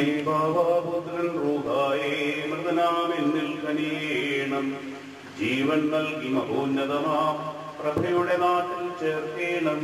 ബാബാപുത്രൻ റൂഹായേ മൃതനാമെന്നിൽ കനിയേണം ജീവൻ നൽകി മഹോന്നതമാ പ്രഭയുടെ നാട്ടിൽ ചേർക്കേണം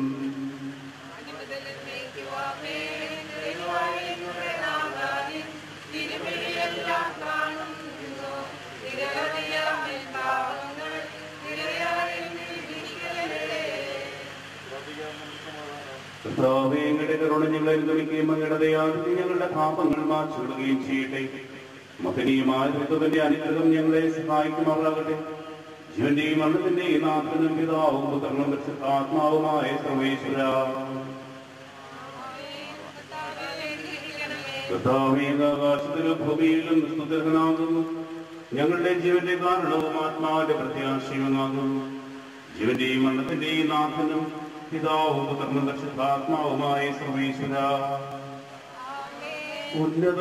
കർത്താവേ, അങ്ങയുടെ കരുണ ഞങ്ങളെ അനുഗമിക്കുകയും അങ്ങയുടെ ദയാലുതി ഞങ്ങളുടെ പാപങ്ങൾ മാച്ചുവിടുകയും ചെയ്യട്ടെ മഹനീയമായ ദൈവത്തിന്റെ അനുഗ്രഹം ഞങ്ങളെ സഹായിക്കുമാറാകട്ടെ ജീവന്റെയും മരണത്തിന്റെയും നാഥനും പിതാവും പുത്രനും പരിശുദ്ധാത്മാവുമായ സർവേശ്വര കർത്താവേ, ആകാശത്തിലും ഭൂമിയിലും സ്തുതനാകുന്നു ഞങ്ങളുടെ ജീവന്റെ കാരണവും ആത്മാവിന്റെ പ്രത്യാശയുമാകുന്നു ജീവന്റെയും മരണത്തിന്റെയും നാഥനും പിതാവും പുത്രനും പരിശുദ്ധാത്മാവുമായ സർവേശ്വര ഉന്നത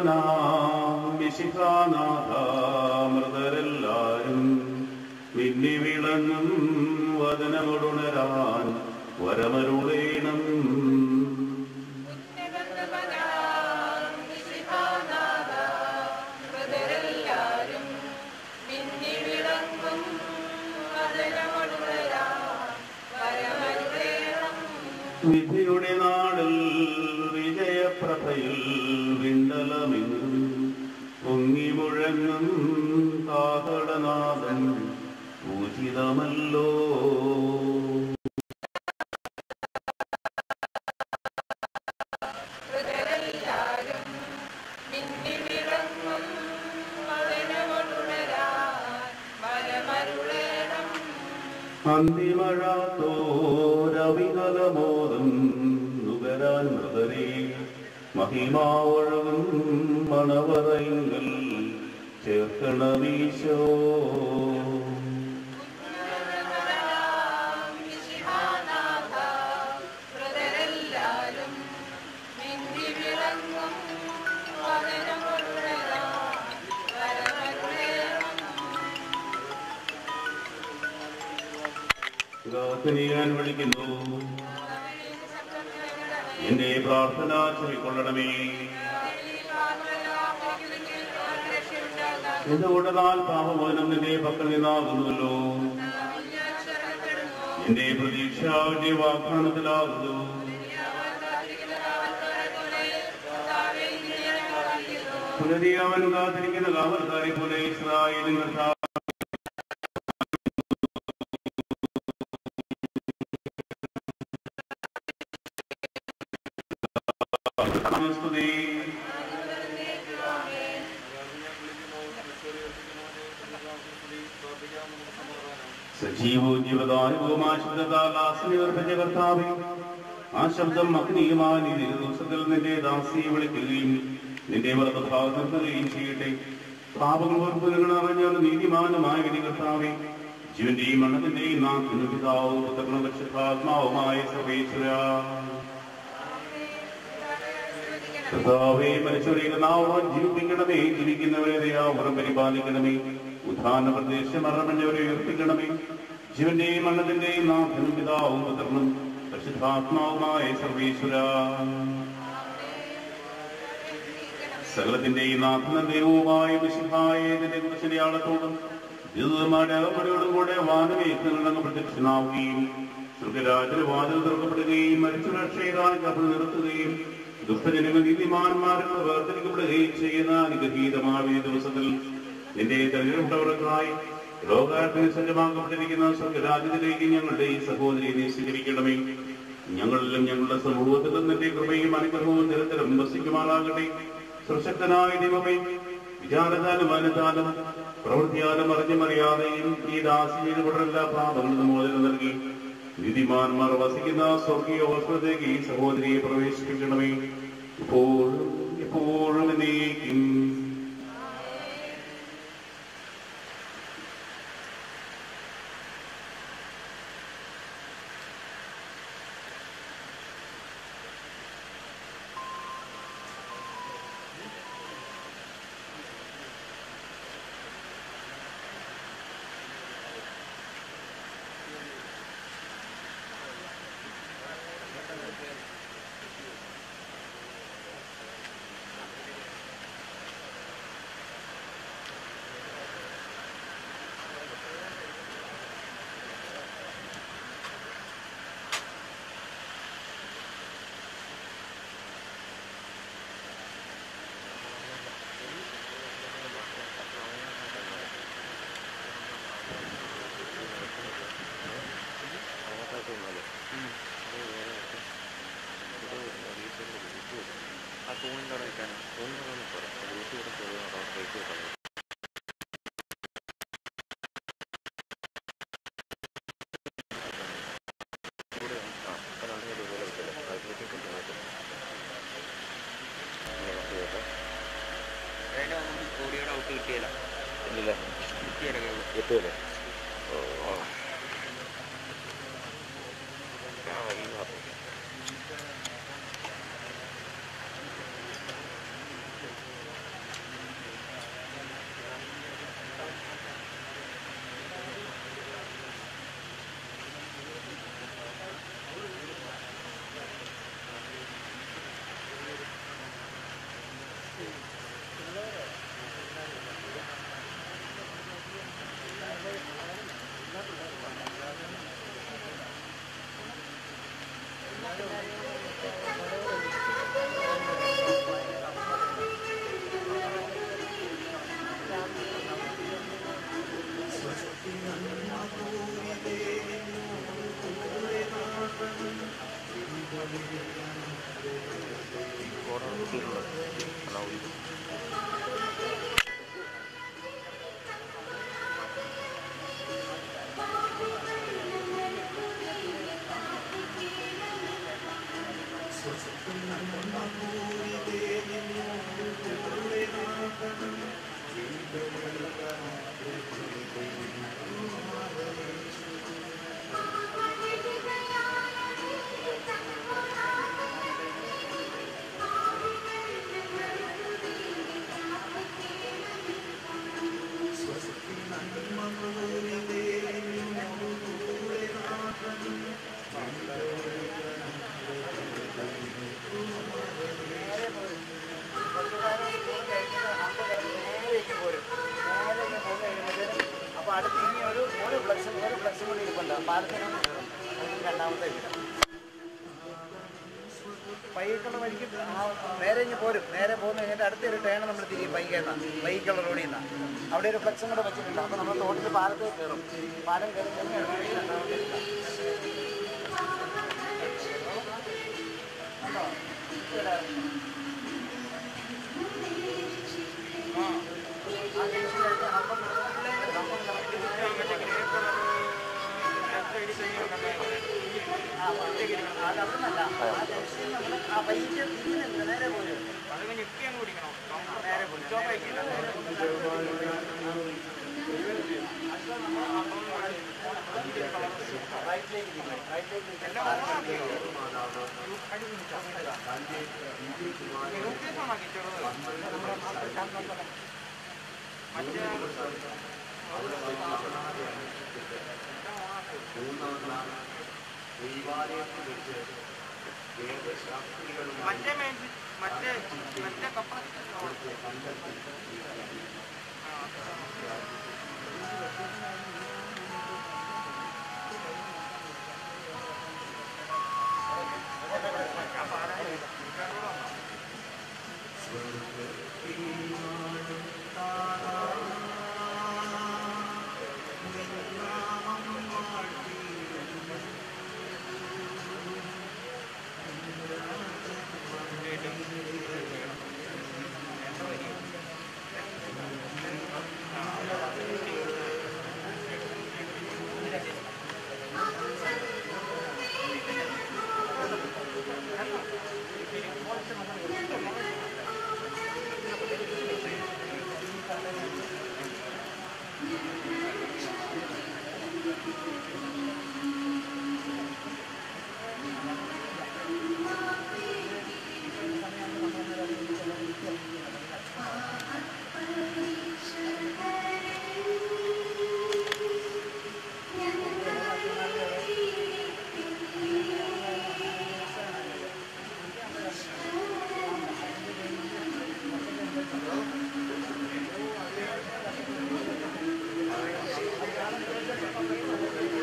മൃതരെല്ലാരും പിന്നെ വിളങ്ങും വചനമൊടുണരാൻ വരമരുളേണം വിധിയുടെ നാളിൽ വിജയപ്രഭയിൽ വിണ്ടലമെങ്ങും പൊങ്ങി മുഴങ്ങും കാതടനാഥൻ പൂജിതമല്ലോ അന്തിമഴ തോരവികലമോദം നുകരാൻ മൃതരെ മഹിമാവഴകും മണവറയുങ്ങൾ ചേർക്കണമീശോ ഗായത്രി ഞാൻ വിളിക്കുന്നു എന്റെ പ്രാർത്ഥന ചെവിക്കൊള്ളണമേ എന്തുകൊണ്ടെന്നാൽ പാപമോചനം നിന്റെ പക്കൽ നിന്നാകുന്നുവല്ലോ എന്റെ പ്രതീക്ഷ എന്റെ വാഗ്ദാനത്തിലാകുന്നു പുനരി അവൻ കാത്തിരിക്കുന്ന കാവൽക്കാരെ പോലെ ഇസ്രായേലിൻ കർത്താവ് സ്തുതി സജീവവും ജീവദായകവുമായ ശബ്ദത്താൽ ആസനിവർപ്പിച്ച കർത്താവെ ആ ശബ്ദം അഗ്നിയുമായ നീ ദിവസത്തിൽ നിന്റെ ദാസിയെ വിളിക്കുകയും നിന്റെ വലതുഭാഗം നിർത്തുകയും ചെയ്യട്ടെ പാപങ്ങൾ വെറുപ്പുകൾ അറിഞ്ഞാൽ നീതിമാനമായ വിധി കർത്താവെ ജീവന്റെയും മണ്ണത്തിന്റെയും നാം പിതാവും പുത്രനും പരിശുദ്ധാത്മാവുമായ സർവേശ്വര കർത്താവേ മനുഷ്യരുടെ നാവാൻ ജീവിപ്പിക്കണമേ ജീവിക്കുന്നവരെ ദയാവരം പരിപാലിക്കണമേ ഉദ്ധാന പ്രദേശം മരണമഞ്ഞവരെ ഉയർപ്പിക്കണമേ ജീവന്റെയും മണ്ണത്തിന്റെയും നാഥനും പിതാവും പുത്രനും പരിശുദ്ധാത്മാവുമായ സർവീശ്വര സകലത്തിന്റെയും നാഥനും ദൈവവുമായ വിശുദ്ധായ ഇതിന്റെ കുറിച്ചടയാളത്തോടും ദൂതന്മാരുടെ അകപ്പടിയോടും കൂടെ വാനമേഘങ്ങളങ്ങ് പ്രത്യക്ഷനാവുകയും സ്വർഗരാജന് വാതിൽ തുറക്കപ്പെടുകയും മരിച്ചു രക്ഷയിതായി കപ്പൽ നിർത്തുകയും ദുഷ്ടജനങ്ങൾ നീതിമാന്മാരിൽ വേർതിരിക്കപ്പെടുകയും ചെയ്യുന്ന അനുഗ്രഹീതമായ ഈ ദിവസത്തിൽ നിന്റെ തെരഞ്ഞെടുപ്പവർക്കായി ലോകാർത്ഥത്തിന് സജ്ജമാക്കപ്പെട്ടിരിക്കുന്ന സ്വർഗരാജ്യത്തിലേക്ക് ഞങ്ങളുടെ ഈ സഹോദരിയെ നീ സ്വീകരിക്കണമേ ഞങ്ങളിലും ഞങ്ങളുടെ സമൂഹത്തിലും നിന്റെ കൃപയും അനുഗ്രഹവും നിരന്തരം വസിക്കുമാറാകട്ടെ സുശക്തനായ ദൈവമേ വിചാരത്താലും അനുതാലും പ്രവൃത്തിയാലും അറിഞ്ഞുമറിയാതെയും ഈ ദാസിയുടെ എല്ലാ പാപങ്ങളും മോചനം നൽകി നീതിമാന്മാർ വസിക്കുന്ന സ്വർഗീയ വസ്തുതയ്ക്ക് ഈ സഹോദരിയെ പ്രവേശിപ്പിക്കണമേ ഇപ്പോഴും എപ്പോഴും എന്നേക്കും അപ്പൊ അടുത്ത് ഇനി ഒരു ഒരു ഫ്ലക്സും ഒരു ഫ്ലക്സും കൂടി ഇരിപ്പുണ്ട് പാലത്തിനും രണ്ടാമത്തെ വീട് പൈക്കുള്ള വഴിക്ക് ആ നേരെ ഇങ്ങ് പോരും നേരെ പോകുന്ന കഴിഞ്ഞിട്ട് അടുത്തൊരു ടേൺ നമ്മൾ തിരിയും ബൈക്കേന്ന ബൈക്കുള്ള റോഡിൽ നിന്ന് അവിടെ ഒരു ഫ്ലക്സും കൂടെ വെച്ചിട്ടുണ്ട് അപ്പോൾ നമ്മൾ തോട്ടിൽ പാലത്തിൽ കയറും പാലം കയറി കഴിഞ്ഞ് ഇടവഴി രണ്ടാമത്തെ വീടാ. കണ്ടോ? ഇവിടെ. ആ. ആ ജംഗ്ഷൻ കഴിഞ്ഞ് ഹമ്പം ഹമ്പം കറക്റ്റ് ആ, ഒറ്റയ്ക്ക് ഇരിക്കണം. അത് അവിടുന്നല്ല. ആ ജംഗ്ഷനിൽ നമ്മള് ആ ബൈക്ക് തിരിഞ്ഞ് നിന്ന് നേരെ പോരും. നേരെ പോരും. റൈറ്റിലേക്ക് തിരിയണം. റൈറ്റിലേക്ക് തിരിയണം. മറ്റേ മെയിൻ മറ്റേ മറ്റേ കപ്പ ആ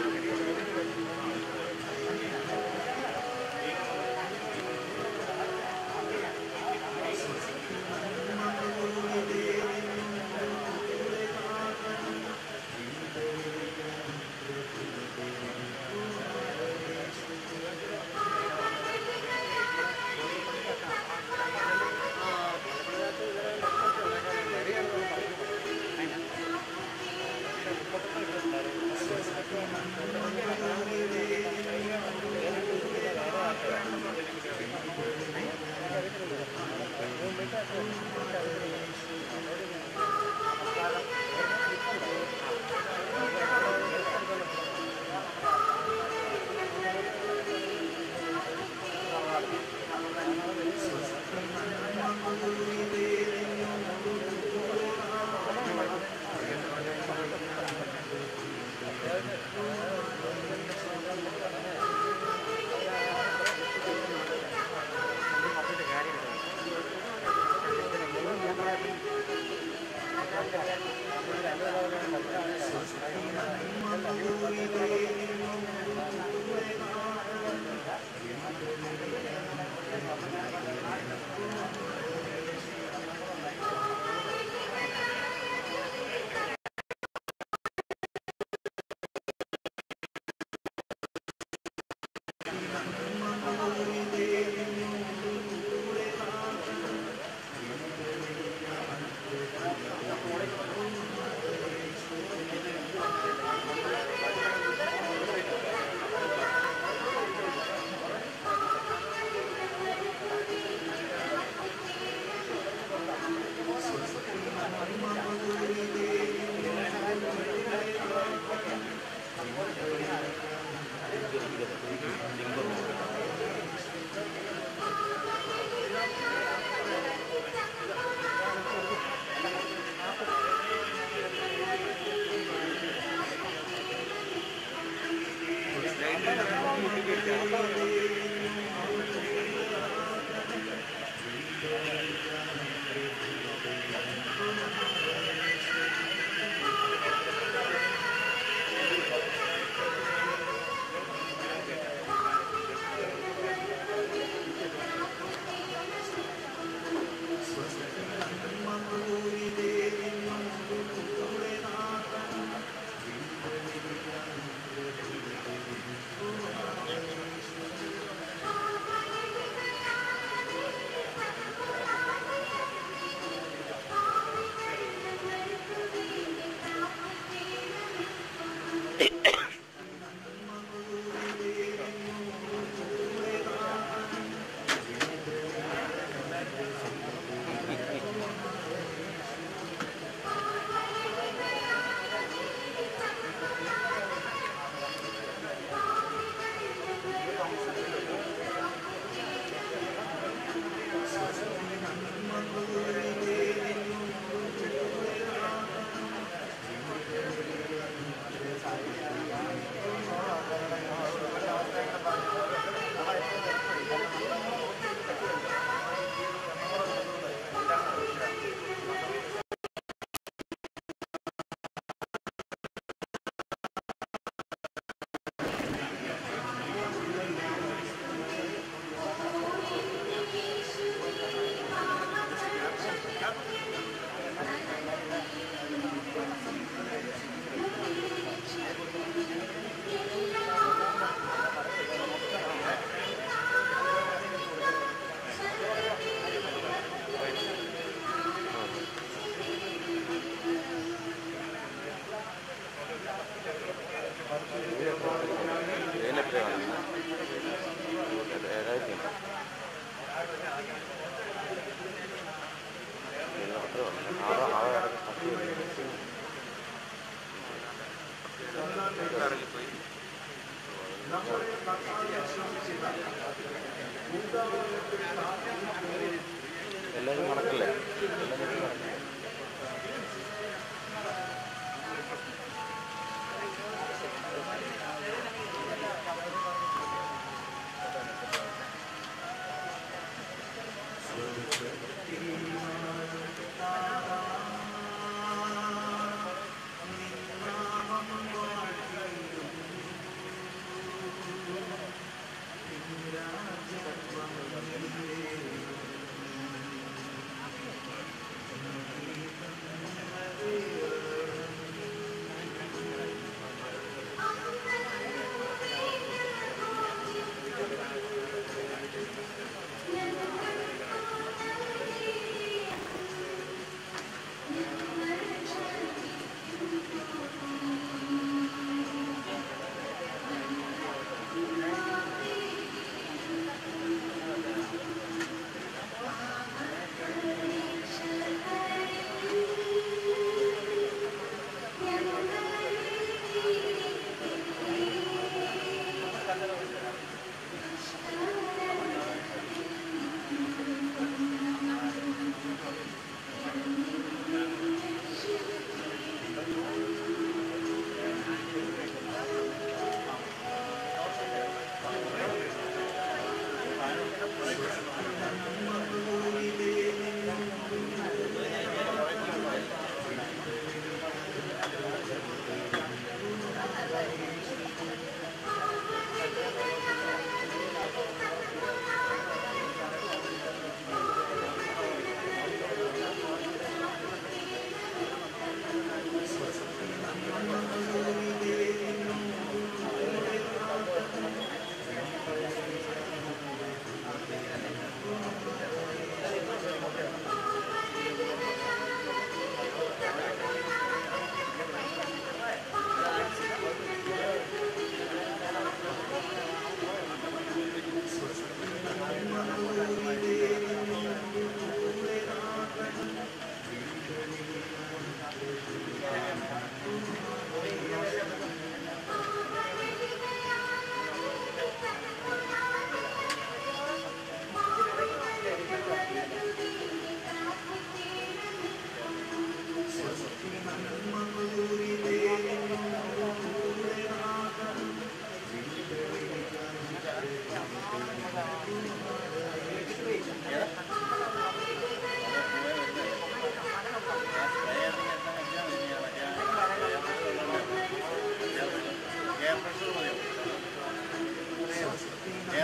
എല്ലാവരും കണക്കല്ലേ ും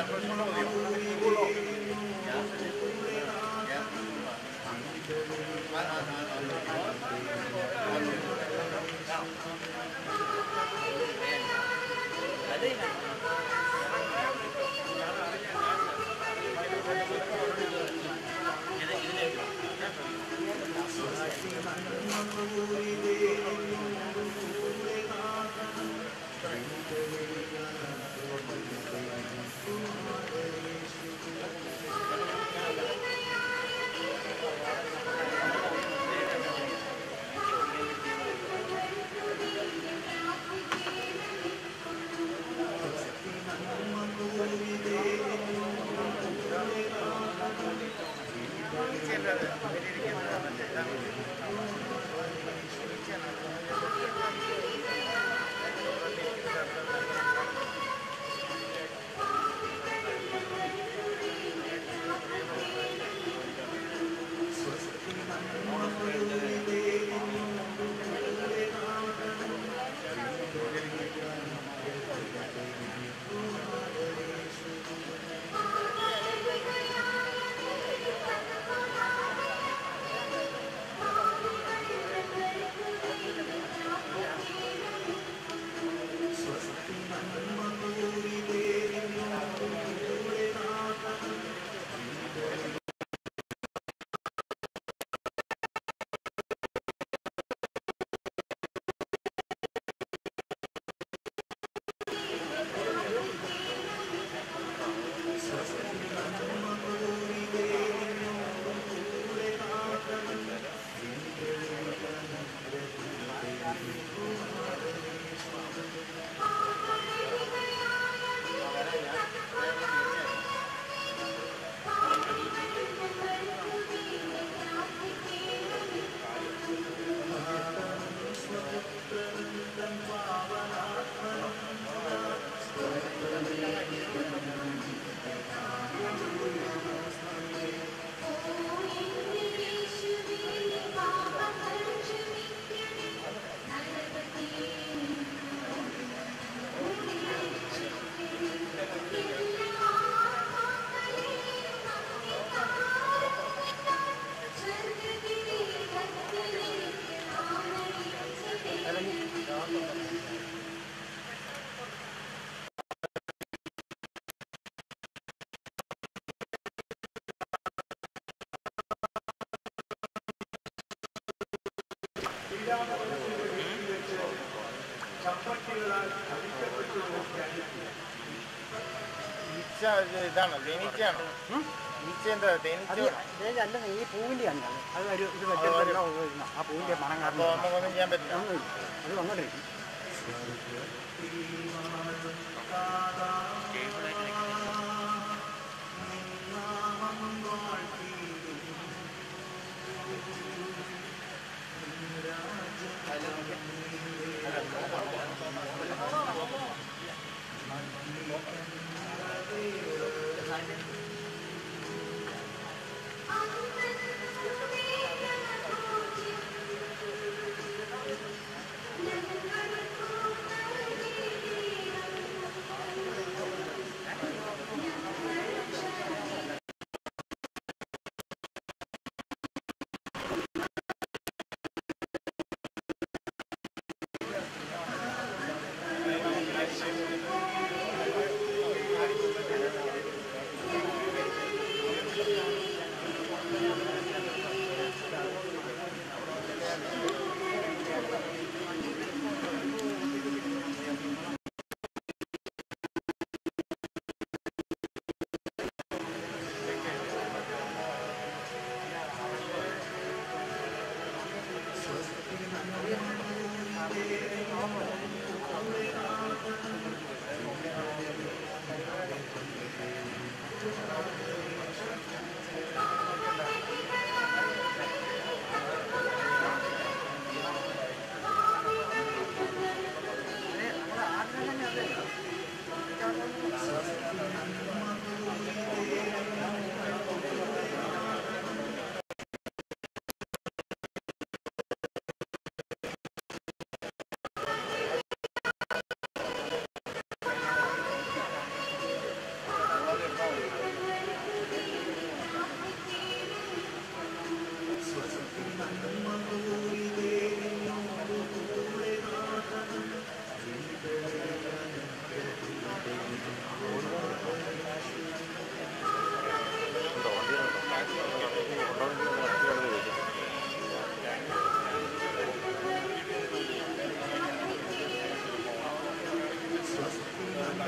ഈച്ച ഒരു ഇതാണ് തേനീച്ചയാണ് ഈച്ച എന്താ അത് തേനീച്ച അല്ല ഈ പൂവിന്റെ ആണ് അത് ഒരു ഇത് വെച്ചിട്ട് ആ പൂവിന്റെ മണം അപ്പൊ കാരണം നമുക്കൊന്നും ചെയ്യാൻ പറ്റില്ല ഒന്നുമില്ല. അത് വന്നോണ്ടിരിക്കും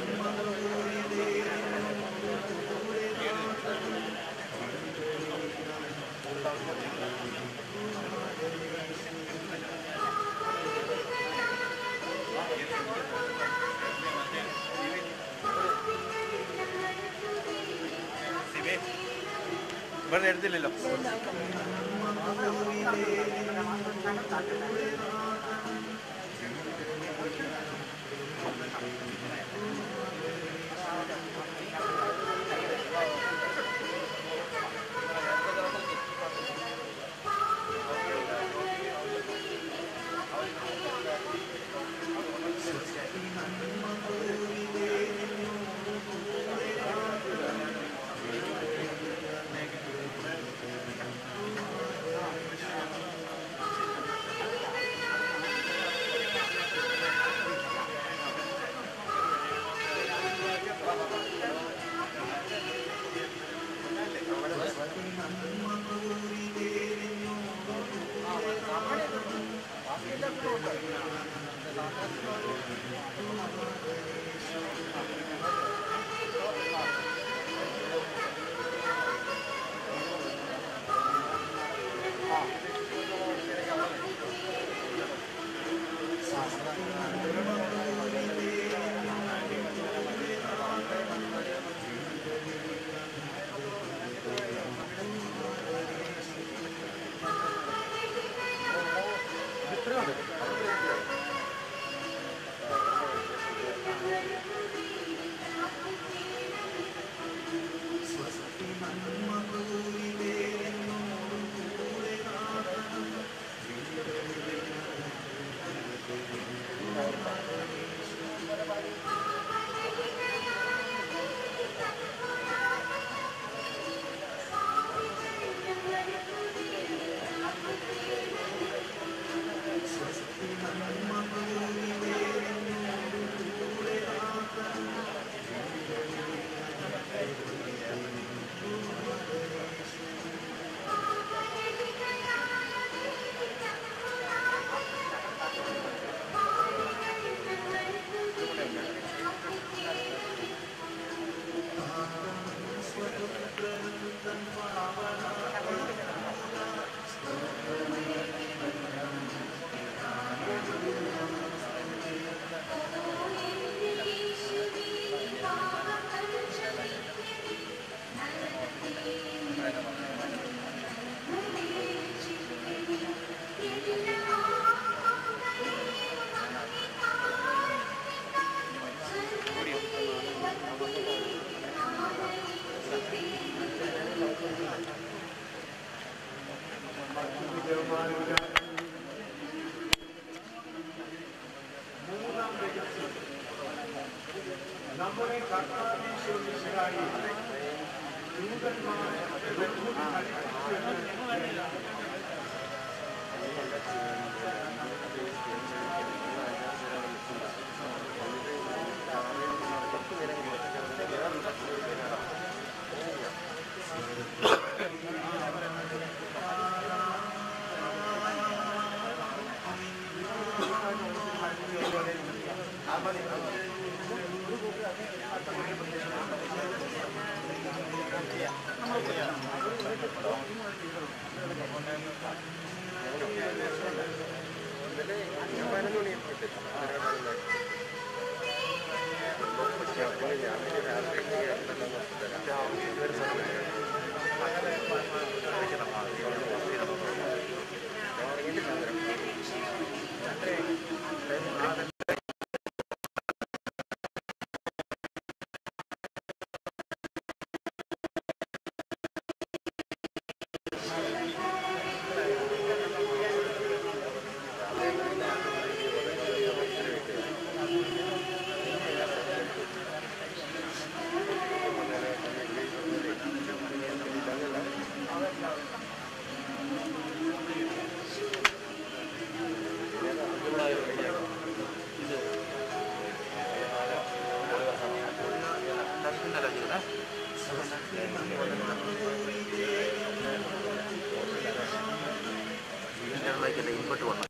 ഇവിടെ എടുത്തില്ലല്ലോ ഇങ്ങോട്ട് വന്നു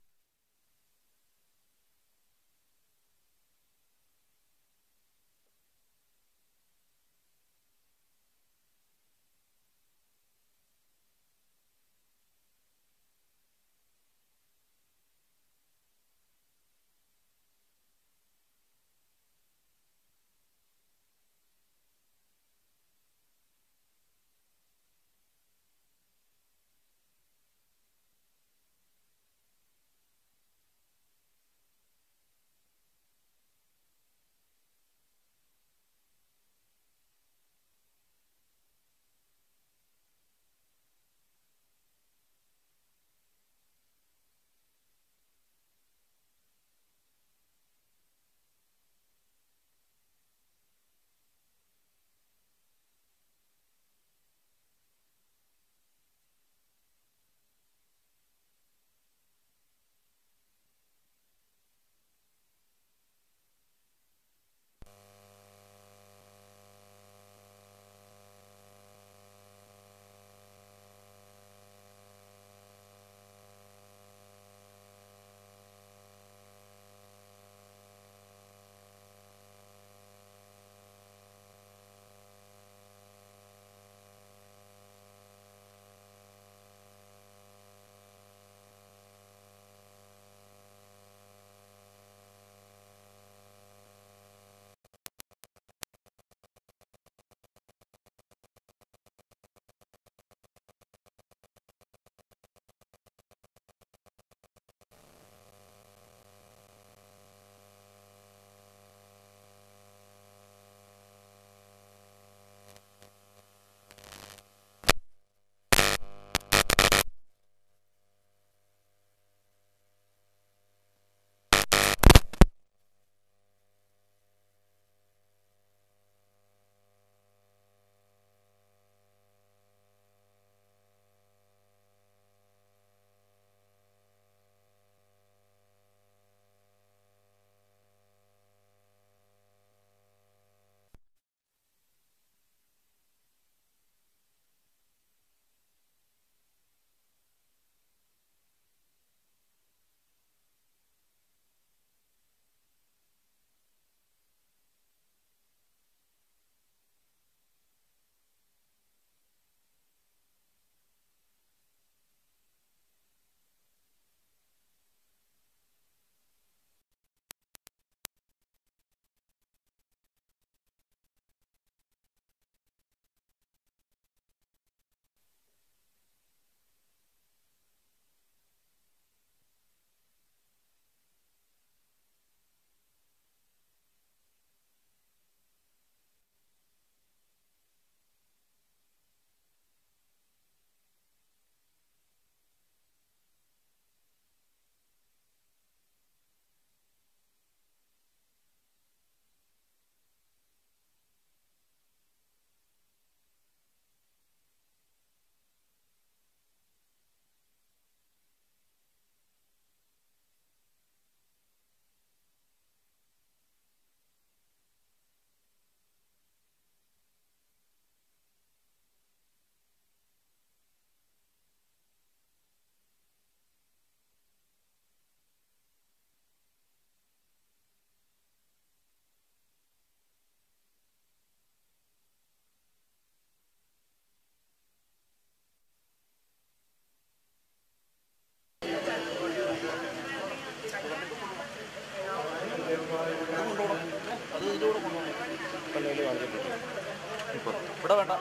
ഇവിടെ വേണ്ട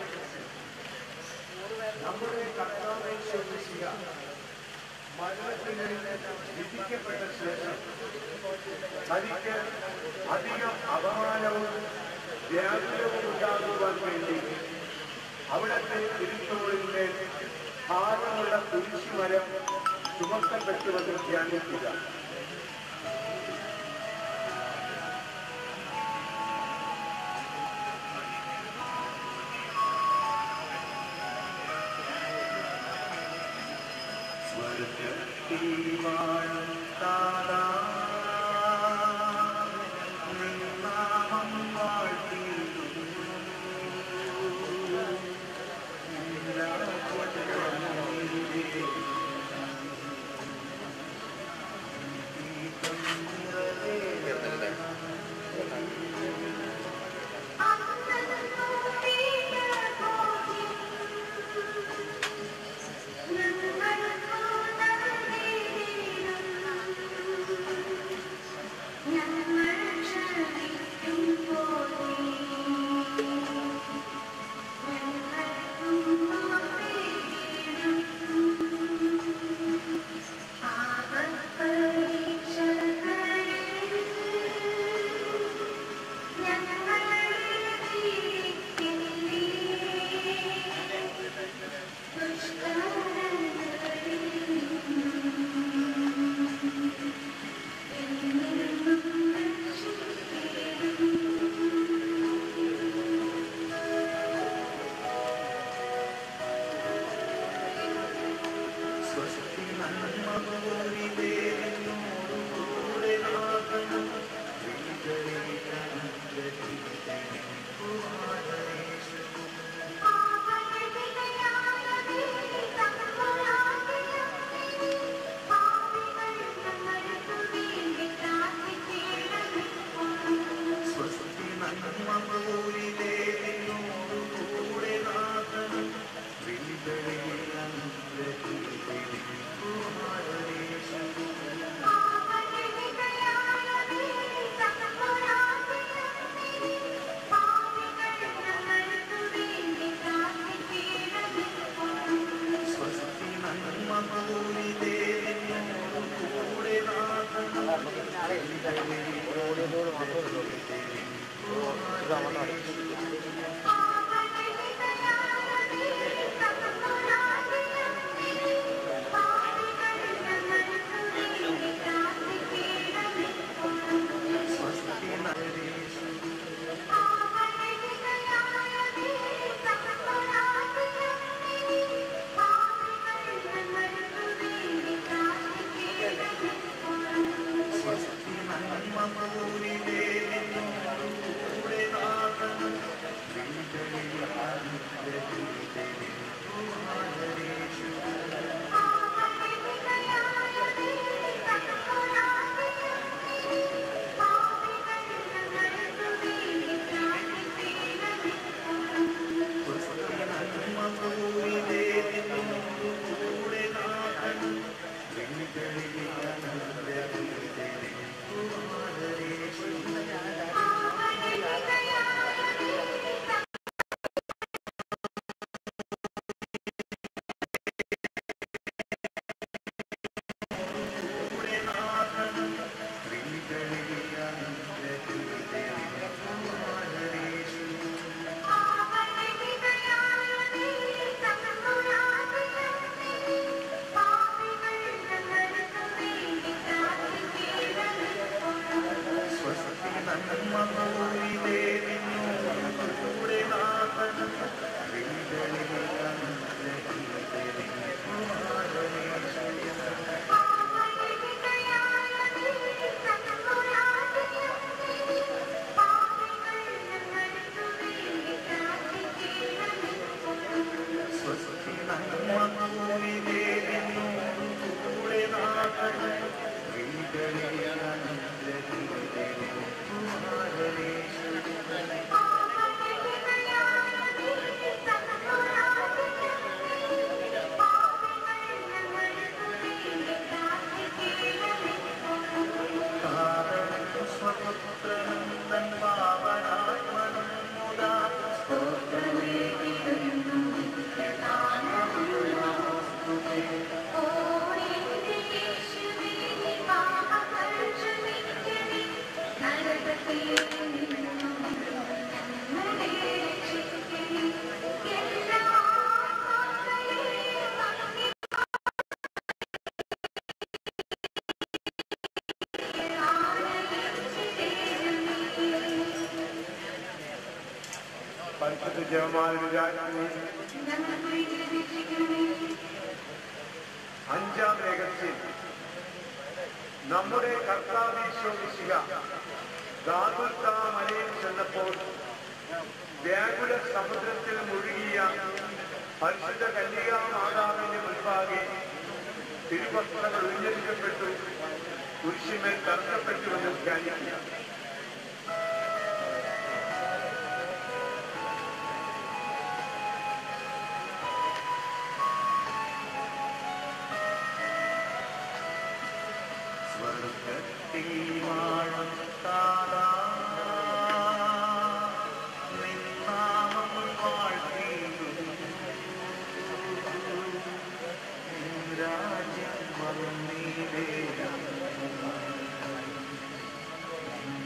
വിധിക്കപ്പെട്ട ശേഷം തനിക്ക് അധികം അപമാനവും വ്യാകുലവും ഉണ്ടാകുവാൻ വേണ്ടി അവിടുത്തെ തിരുത്തോളിന്റെ ഭാഗമുള്ള കുരിശുമരം ചുമക്കപ്പെട്ടുവെന്ന് ധ്യാനിക്കുക സ്വർഗത്തിൽ വാഴും താതാ, നിൻ നാമം വാഴ്ത്തിയിടുന്നു. എല്ലാ വചനങ്ങളിലെ സ്വസ്തി നന്മ പൂരിതേ നിന്നോടുകൂടെ നാഥനും വിളികളിൽ അനുഗ്രഹിക്കണേ. സ്വസ്തി നന്മ പൂരിതേ നിന്നോടുകൂടെ നാഥനും വിളികളിൽ അനുഗ്രഹിക്കണേ. സ്വസ്തി നന്മ പൂരിതേ നിന്നോടുകൂടെ നാഥനും സ്വസ്തി നരേശു സ്വസ്തി നന്മ പൂരിതേ നിന്നോടുകൂടെ നാഥനും പരിശുദ്ധ ജപമാല രാജ്ഞി അഞ്ചാം രഹസ്യം നമ്മുടെ കർത്താവീശ്വരിശിക ഗാഗുൽത്ത മലയിൽ ചെന്നപ്പോൾ വ്യാകുല സമുദ്രത്തിൽ മുഴുകിയ പരിശുദ്ധ കന്യകാ മാതാവിന്റെ മുൻപാകെ തിരുവസ്ത്രങ്ങൾ ഉന്നയിക്കപ്പെട്ടു കുരിശിമേൽ തറക്കപ്പെട്ടുവെന്ന് ധ്യാനിക്കുക സ്വർഗത്തിൽ വാഴും താതാ, നിൻ നാമം വാഴ്ത്തിയിടുന്നു. നിൻ രാജ്യം വന്നിടേണം. നിൻ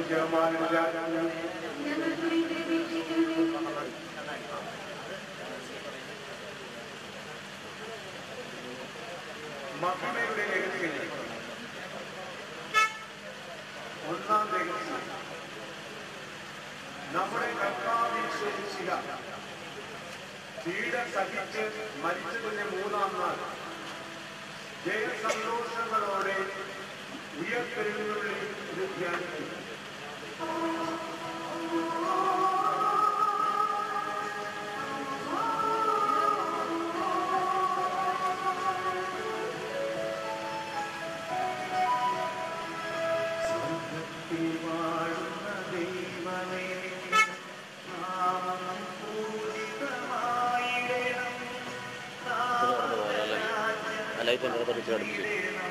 ജപമാല മഹിമയുടെ രഹസ്യം ഒന്നാം രഹസ്യം നമ്മുടെ കർത്താവിൽ ശോഭിച്ചില്ല പീഡ സഹിച്ച് മരിച്ചതിന്റെ മൂന്നാം നാൾ ജയസന്തോഷങ്ങളോടെ ഉയർത്തെഴുന്നള്ളി ഇത് ധ്യാനിക്കും സ്വർഗ്ഗത്തിൽ വാഴുന്ന ദൈവമേ, നാമം പൂജിതമായിടണം. ലൈറ്റ് എൻ്റെ അടുത്ത് വെച്ച് അടുപ്പിച്ചു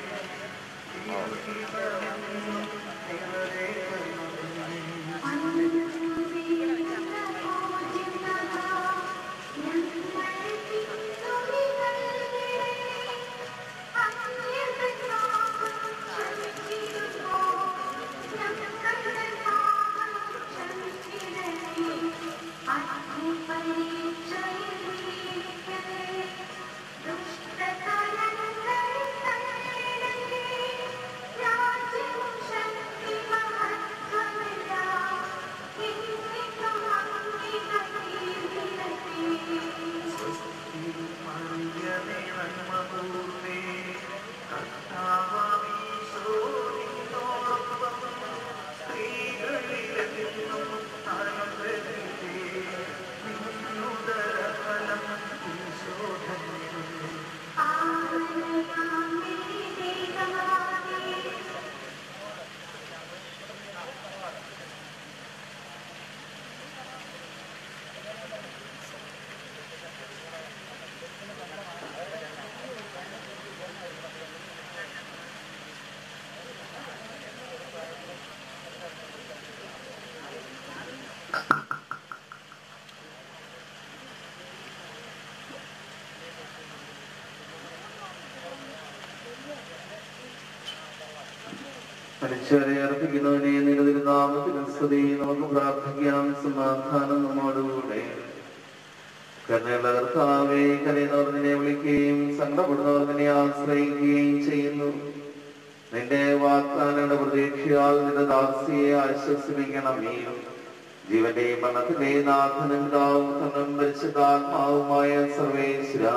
മനുഷ്യരെ അർപ്പിക്കുന്നവനെ നിലവിൽ നാമത്തിൽ സ്തുതി നമുക്ക് പ്രാർത്ഥിക്കാം സമാധാനം നമ്മോടുകൂടെ കരുണയുള്ള കർത്താവെ കരയുന്നവർ നിന്നെ വിളിക്കുകയും സങ്കടപ്പെടുന്നവർ നിന്നെ ആശ്രയിക്കുകയും ചെയ്യുന്നു നിന്റെ വാഗ്ദാനങ്ങളുടെ പ്രതീക്ഷയാൽ നിന്റെ ദാസിയെ ആശ്വസിപ്പിക്കണമേ ജീവന്റെയും മരണത്തിന്റെ നാഥനും പിതാവും തന്നും പരിശുദ്ധാത്മാവുമായ സർവേശ്വര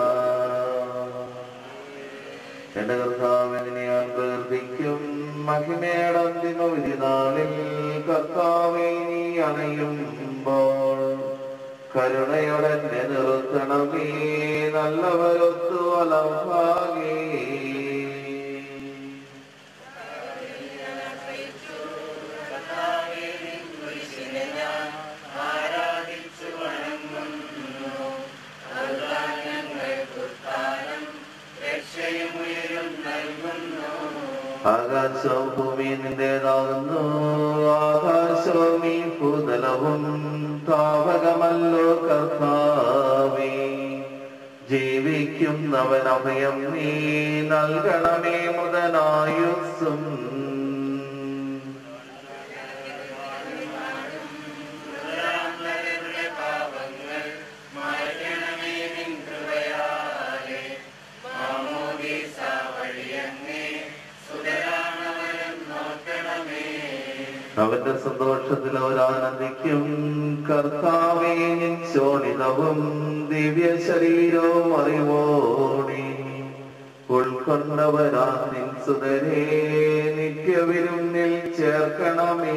എന്റെ കർത്താവിനെ ഞാൻ പ്രകീർത്തിക്കും മഹിമയുടെ അന്തിമ വിധിനാളിൽ കർത്താവെ നീ അണയുമ്പോൾ കരുണയോടെ എന്നെ നിർത്തണമേ നല്ലവരൊത്തു അലഭാഗേ ആകാശവും ഭൂമി നിന്റേതാകുന്നു ആകാശവും ഈ ഭൂതലവും താവകമല്ലോ കർത്താവേ ജീവിക്കുന്നവൻ അഭയം നീ നൽകണമേ മുതനായുസ്സും അവന്റെ സന്തോഷത്തിൽ അവരാനന്ദിക്കും കർത്താവേ നിൻ ശോണിതവും ദിവ്യ ശരീരവും അറിവോണി ഉൾക്കൊണ്ടവരാ നിൻ സുതരേ നിത്യവിരുന്നിൽ ചേർക്കണമേ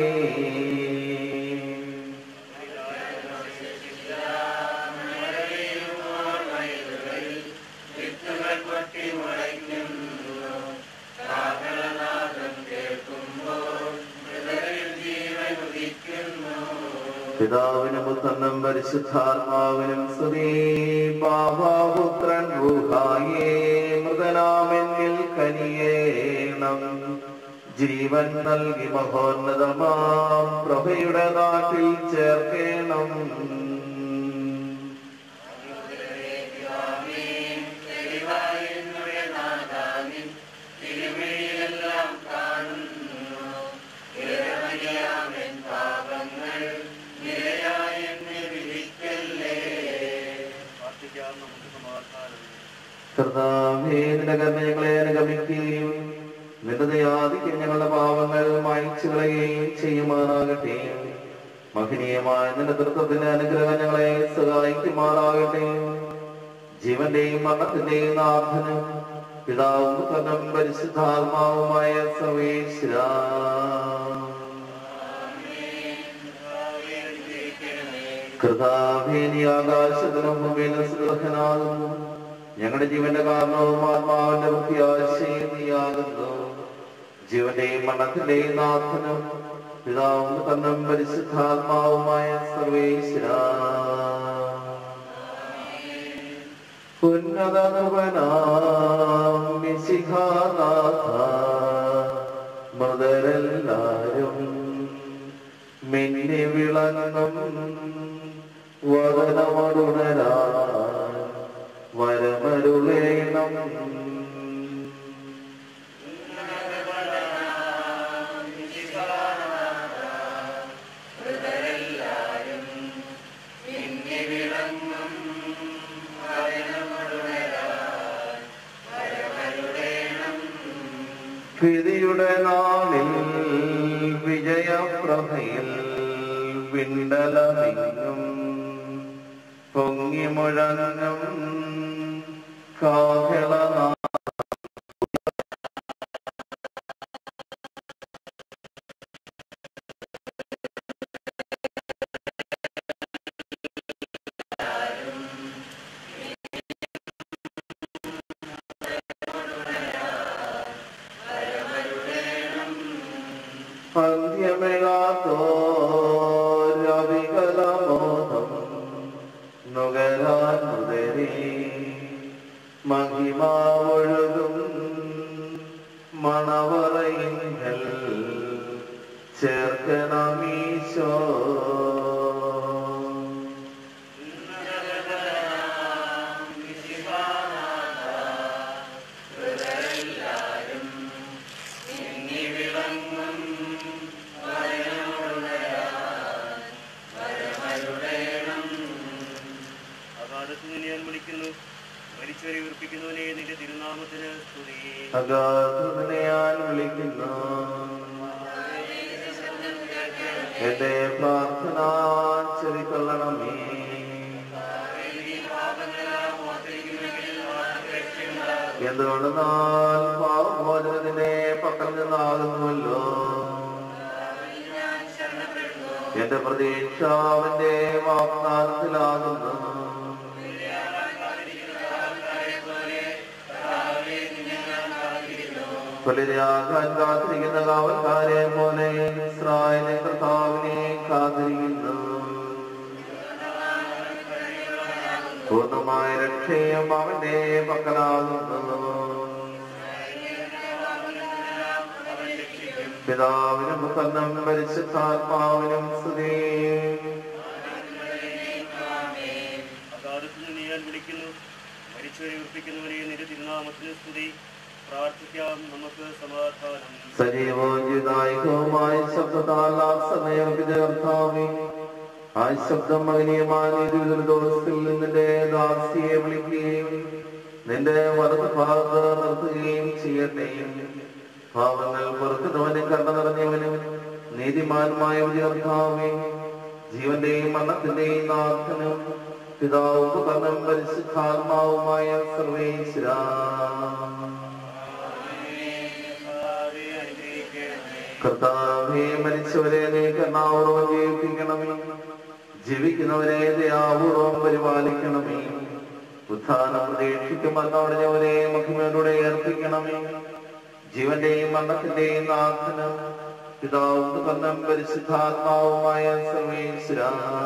പിതാവിനും പുത്രനും പരിശുദ്ധാത്മാവിനും സ്തുതി പാപാപുത്രൻ ഗുഹായേ മൃതനാമെന്നിൽ കനിയേണം ജീവൻ നൽകി മഹോന്നതമാം പ്രഭയുടെ നാട്ടിൽ ചേർക്കേണം തിരുമേനിയെല്ലാം കാണുന്നു കർത്താവേ നിന്റെ കരുണ ഞങ്ങളെ അനുഗമിക്കുകയും നിന്റെ ദയാദിക്ക് ഞങ്ങളുടെ പാവങ്ങൾ മായ്ച്ചു കളയുകയും ചെയ്യുമാറാകട്ടെ മഹനീയമായ നിന്റെ തൃത്വത്തിന്റെ അനുഗ്രഹം ഞങ്ങളെ സഹായിക്കുമാറാകട്ടെ ജീവന്റെയും മരണത്തിന്റെയും നാഥനും പിതാവും പുത്രനും പരിശുദ്ധാത്മാവുമായ സർവേശ്വര കൃതാഭേനി ആകാശത്തിനും ഭൂമിയിലും സുഗ്രഹനാകുന്നു ഞങ്ങളുടെ ജീവന്റെ കാരണവും ആത്മാവിന്റെ പ്രത്യാശയും നീയാകുന്നു ജീവന്റെയും മരണത്തിന്റെയും നാഥനും പിതാവും തന്നും പരിശുദ്ധാത്മാവുമായ സർവേശ്വര ഉന്നതനാഥ മൃതരെല്ലാരും മിന്നി വിളങ്ങും വദനമടുണരാ വരമരുളേണം വിധിയുടെ നാളിൽ വിജയപ്രഭയിൽ വിണ്ടലമിങ്ങും പൊങ്ങി മുഴങ്ങും കാഹളനാ അന്ത്യമിഴാത്തോരവികലമോഹം നുകരാൻ മുതലേ മഹിമാവൊഴുകും മണവറയിങ്കൽ ചേർക്കണമീശോ അകാലത്ത് നിന്നെ ഞാൻ വിളിക്കുന്നു മരിച്ചവരെ ഉറപ്പിക്കുന്നവനെ നിന്റെ തിരുനാമത്തിന് സ്തുതി അഗാധനെ ഞാൻ വിളിക്കുന്നു എന്റെ പ്രാർത്ഥന ചെറിക്കൊള്ളണമേ എന്തുകൊണ്ടെന്നാൽ പാവമോചനത്തിന്റെ പക്കൽ നിന്നാകുന്നുവല്ലോ എന്റെ പ്രതീക്ഷ അവന്റെ വാഗ്ദാനത്തിലാകുന്നു പുലരാകാൻ കാത്തിരിക്കുന്ന കാവൽക്കാരെ പോലെ ഇസ്രായേലിനെ കർത്താവിനെ കാത്തിരിക്കുന്നു പൂർണ്ണമായ രക്ഷയും അവന്റെ പക്കലാകുന്നു പിതാവിനും പുത്രനും പരിശുദ്ധാത്മാവിനും സ്തുതി അകാലത്ത് നിന്നെ ഞാൻ വിളിക്കുന്നു മരിച്ചവരെ ഉറപ്പിക്കുന്നവനെ നിന്റെ തിരുനാമത്തിന് സ്തുതി പ്രാർത്ഥിക്കാം നമുക്ക് സമാധാനം സജീവവും ജിതായികവുമായ ശബ്ദത്താൽ സമയർപ്പിച്ച കർത്താവേ ആ ശബ്ദം മകനീയമായ ദിവസത്തിൽ നിന്റെ ദാസിയെ വിളിക്കുകയും നിന്റെ വലത് ഭാഗത്ത് നിർത്തുകയും ചെയ്യട്ടെ പാവങ്ങൾ പൊറുക്കുന്നവനും കണ്ട നിറഞ്ഞവനും നീതിമാനുമായ കർത്താവേ ജീവന്റെയും മരണത്തിന്റെയും നാഥനും പിതാവും പുത്രനും പരിശുദ്ധാത്മാവുമായ സർവേശ്വര കർത്താവേ മരിച്ചവരെ നീ കർണാവൂർവം ജീവിപ്പിക്കണമേ ജീവിക്കുന്നവരെ ദയാപൂർവം പരിപാലിക്കണമേ ഉത്ഥാനം പ്രതീക്ഷിക്കും മരണമടഞ്ഞവരെ മഹിമയിലൂടെ ഏർപ്പിക്കണമേ ജീവന്റെയും മരണത്തിന്റെയും നാഥനം പിതാവും പുത്രനും പരിശുദ്ധാത്മാവുമായ സർവേശ്വര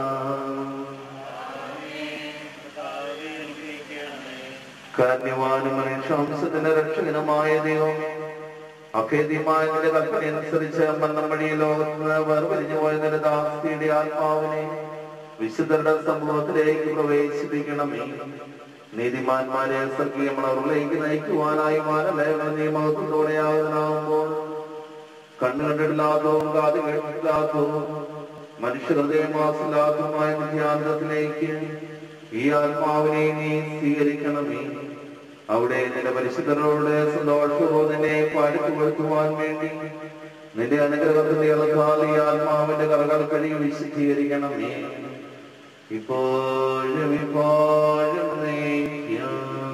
കാന്യവാനും മനുഷ്യാംശത്തിന്റെ രക്ഷകനുമായ ദൈവം അഭേദ്യമായ നിന്റെ കൽപ്പന അനുസരിച്ച് മരണം വഴി ലോകത്ത് നിന്ന് വേർപരിഞ്ഞു പോയ നിന്റെ ദാസ്തിയുടെ ആത്മാവിനെ വിശുദ്ധരുടെ സമൂഹത്തിലേക്ക് പ്രവേശിപ്പിക്കണമേ നീതിമാന്മാരെ സഖ്യ മണവറിലേക്ക് നയിക്കുവാനായി മാനലേഖന നിയമത്തോടെയാകുമ്പോൾ കണ്ണു കണ്ടിട്ടില്ലാത്തതും കാത് കേട്ടിട്ടില്ലാത്തതും മനുഷ്യഹൃദയമാസില്ലാത്തതുമായ നിത്യാന്തത്തിലേക്ക് ഈ ആത്മാവിനെ നീ സ്വീകരിക്കണമേ അവിടെ നിന്റെ പരിശുദ്ധരോട് സന്തോഷവും നിന്നെ പാടിപ്പുകഴ്ത്തുവാൻ വേണ്ടി നിന്റെ അനുഗ്രഹത്തിന്റെ ഇളക്കാൽ ഈ ആത്മാവിന്റെ കറകൾ കഴിയും വിശുദ്ധീകരിക്കണമേ ഇപ്പോഴും ഇപ്പോഴും നീക്കും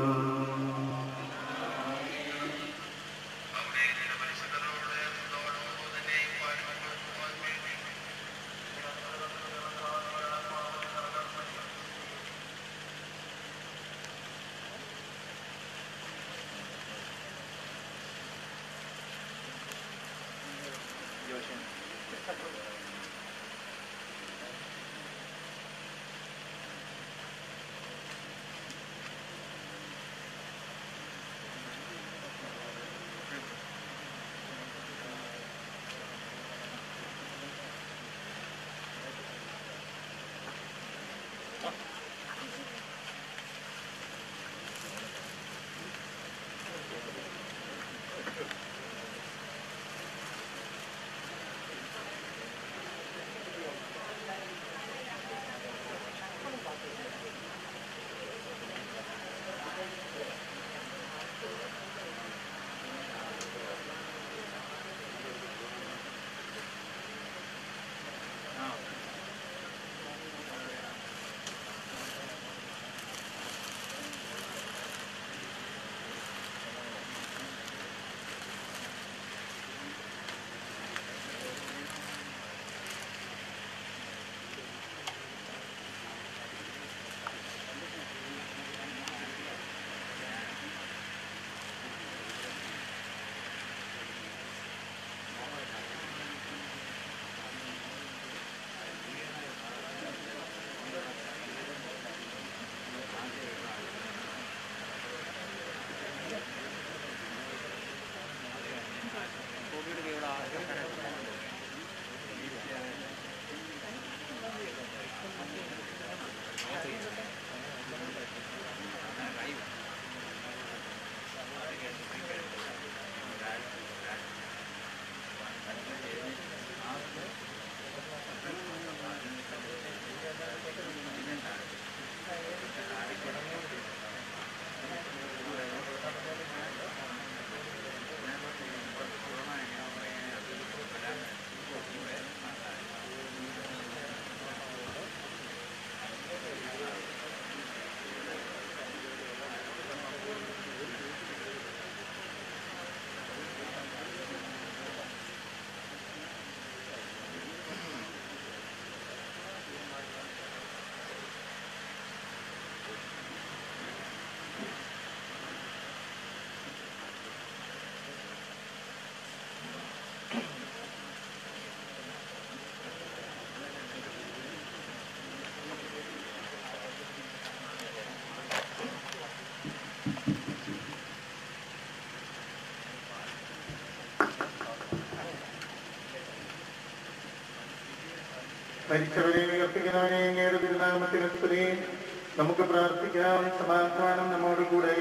മരിച്ചവരെ ഉയർപ്പിക്കുന്നവനെ അങ്ങയുടെ തിരുനാമത്തിന് സ്തുതി നമുക്ക് പ്രാർത്ഥിക്കാം സമാധാനം നമ്മോട് കൂടെ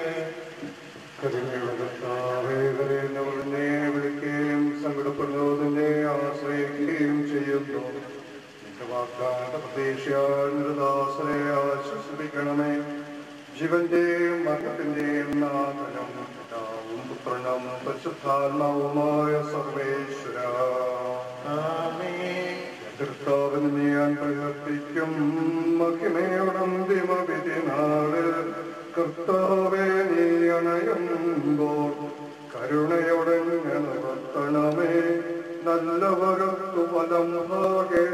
കരുണയുടെ കർത്താവേ, കരയുന്നവരെ വിളിക്കുകയും സങ്കടപ്പെടുന്നതിനെ ആശ്രയിക്കുകയും ചെയ്യുന്നു നിന്റെ വാഗ്ദാന പ്രതീക്ഷയാൽ നിരദാസനെ ആശ്വസിപ്പിക്കണമേ ജീവന്റെയും മരണത്തിന്റെയും നാഥനും പിതാവും പുത്രനും പരിശുദ്ധാത്മാവുമായ സർവേശ്വര കർത്താവിന് ഞാൻ പ്രവർത്തിക്കും മഹിമയോടന്തിമ വിധിനാട് കർത്താവെ നീ അണയുമ്പോൾ കരുണയോടെ നിവർത്തണമേ നല്ലവരത്തു ഫലം ഭാഗേ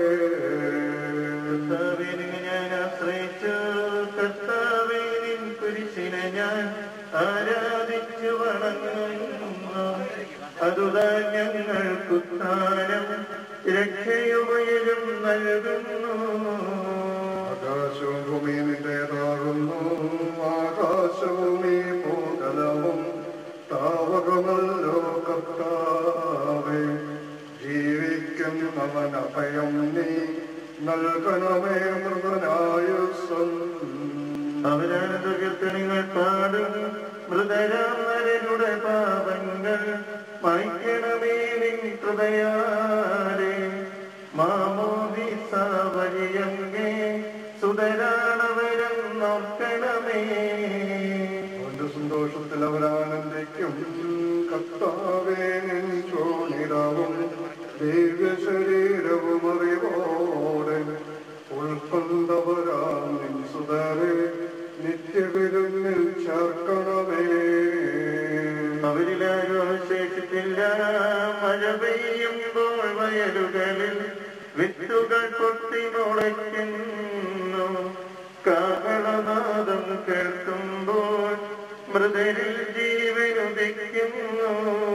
ഞാൻ ആശ്രയിച്ചു കർത്താവേ നിൻ കുരിശിനെ ഞാൻ ആരാധിച്ചു വണങ്ങുന്നു അതുതാൻ ഞങ്ങൾക്കുത്താനം രക്ഷയുപയരും നൽകുന്നു ആകാശവും ഭൂമി നിന്റേതാകുന്നു ആകാശവും ഈ ഭൂതലവും താവകമല്ലോ കർത്താവേ ജീവിക്കുന്നവൻ അഭയം നീ നൽകണമേ മൃഗനായുസ്വം അവരാണ് കീർത്തനങ്ങൾ പാടും മൃതരാമരുടെ പാപങ്ങൾ മായ്ക്കണമേ നിൻ കൃപയാലെ മാമോദിസ വഴിയങ്ങേ സുതരാണവരം നോക്കണമേ അവന്റെ സന്തോഷം സന്തോഷത്തിൽ അവരാനന്ദിക്കും കർത്താവേ നിൻ ചോണിടവും ദിവ്യ ശരീരവും അറിവോടെ ഉൾക്കൊണ്ടവരാം നിൻ സുതരെ നിത്യവിരുന്നിൽ ചേർക്കണമേ അവരിലാരും അവശേഷിച്ചില്ല മഴ പെയ്യുമ്പോൾ വയലുകളിൽ വിത്തുകൾ പൊട്ടി മുളയ്ക്കുന്നു കാഹളനാദം കേൾക്കുമ്പോൾ മൃതരിൽ ജീവനുദിക്കുന്നു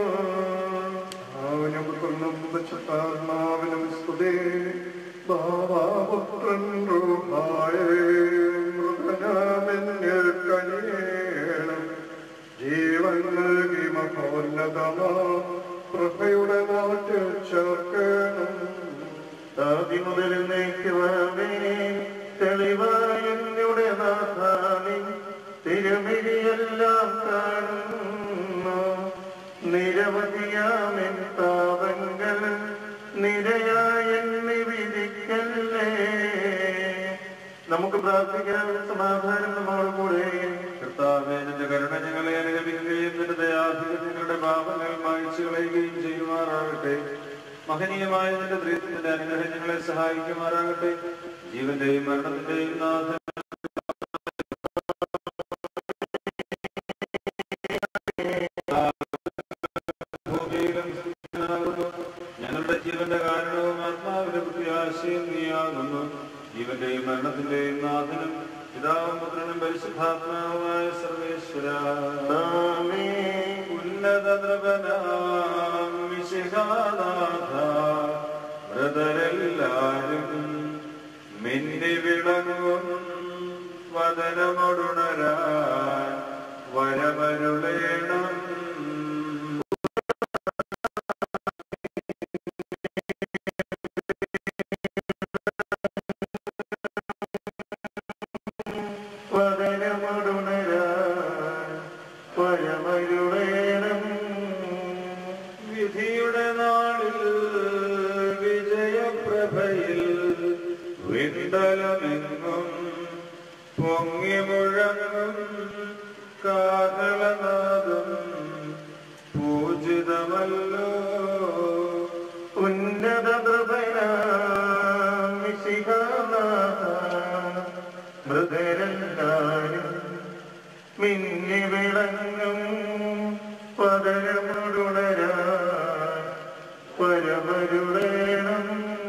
ആവിനും പുത്രനും പരിശുദ്ധാത്മാവിനും സ്തുതി ഭാവാപുത്രൻ രൂപായേ മൃഗനാമെന്നിൽ കനിയേണം ജീവൻ നൽകി മഹോന്നതമാ പ്രഭയുടെ നാട്ടിൽ ചേർക്കണം ആദ്യ മുതൽ നയിക്കുവാവേ തെളിവായുടെ നാഥാമി തിരുമിഴിയെല്ലാം കാണുന്നു നിരവധിയാമെൻ പാപങ്ങൾ നിരയായെന്ന് വിധിക്കല്ലേ നമുക്ക് പ്രാർത്ഥിക്കാം സമാധാനം നമ്മോട് കൂടെ കർത്താവേ നിന്റെ കരുണ ഞങ്ങളെ അനുഗമിക്കുകയും നിന്റെ ദയാധികം ഞങ്ങളുടെ പാപങ്ങൾ മായ്ച്ചു കളയുകയും ചെയ്യുമാറാകട്ടെ മഹനീയമായ നിന്റെ ദൃശ്യത്തിന്റെ അനുഗ്രഹം ഞങ്ങളെ സഹായിക്കുമാറാകട്ടെ ജീവന്റെയും മരണത്തിന്റെയും നാഥൻ ഭൂമിയിലും സൂര്യനാകുന്നു. ഞങ്ങളുടെ ജീവന്റെ കാരണവും ആത്മാവിന്റെ പ്രത്യാശയും നീയാകുന്നു ജീവന്റെയും മരണത്തിന്റെയും നാഥനും പിതാവും പുത്രനും പരിശുദ്ധാത്മാവുമായ സർവേശ്വര ഉന്നത ദ്രവനാം വിശിഖാനാഥ വ്രതരെല്ലാരും മിന്നി വിളങ്ങും വദനമൊടുണരാൻ വരമരുളേണം വദനമൊടുണരാൻ വരമരുളേണം വിധിയുടെ നാളിൽ വിജയപ്രഭയിൽ വിണ്ടലമെങ്ങും പൊങ്ങി മുഴങ്ങും കാഹളനാദം പൂജിതമല്ലോ ഉന്നത മൃതരെല്ലാരും മിന്നി വിളങ്ങും പതരമുടുണരാ പരമരുളേണം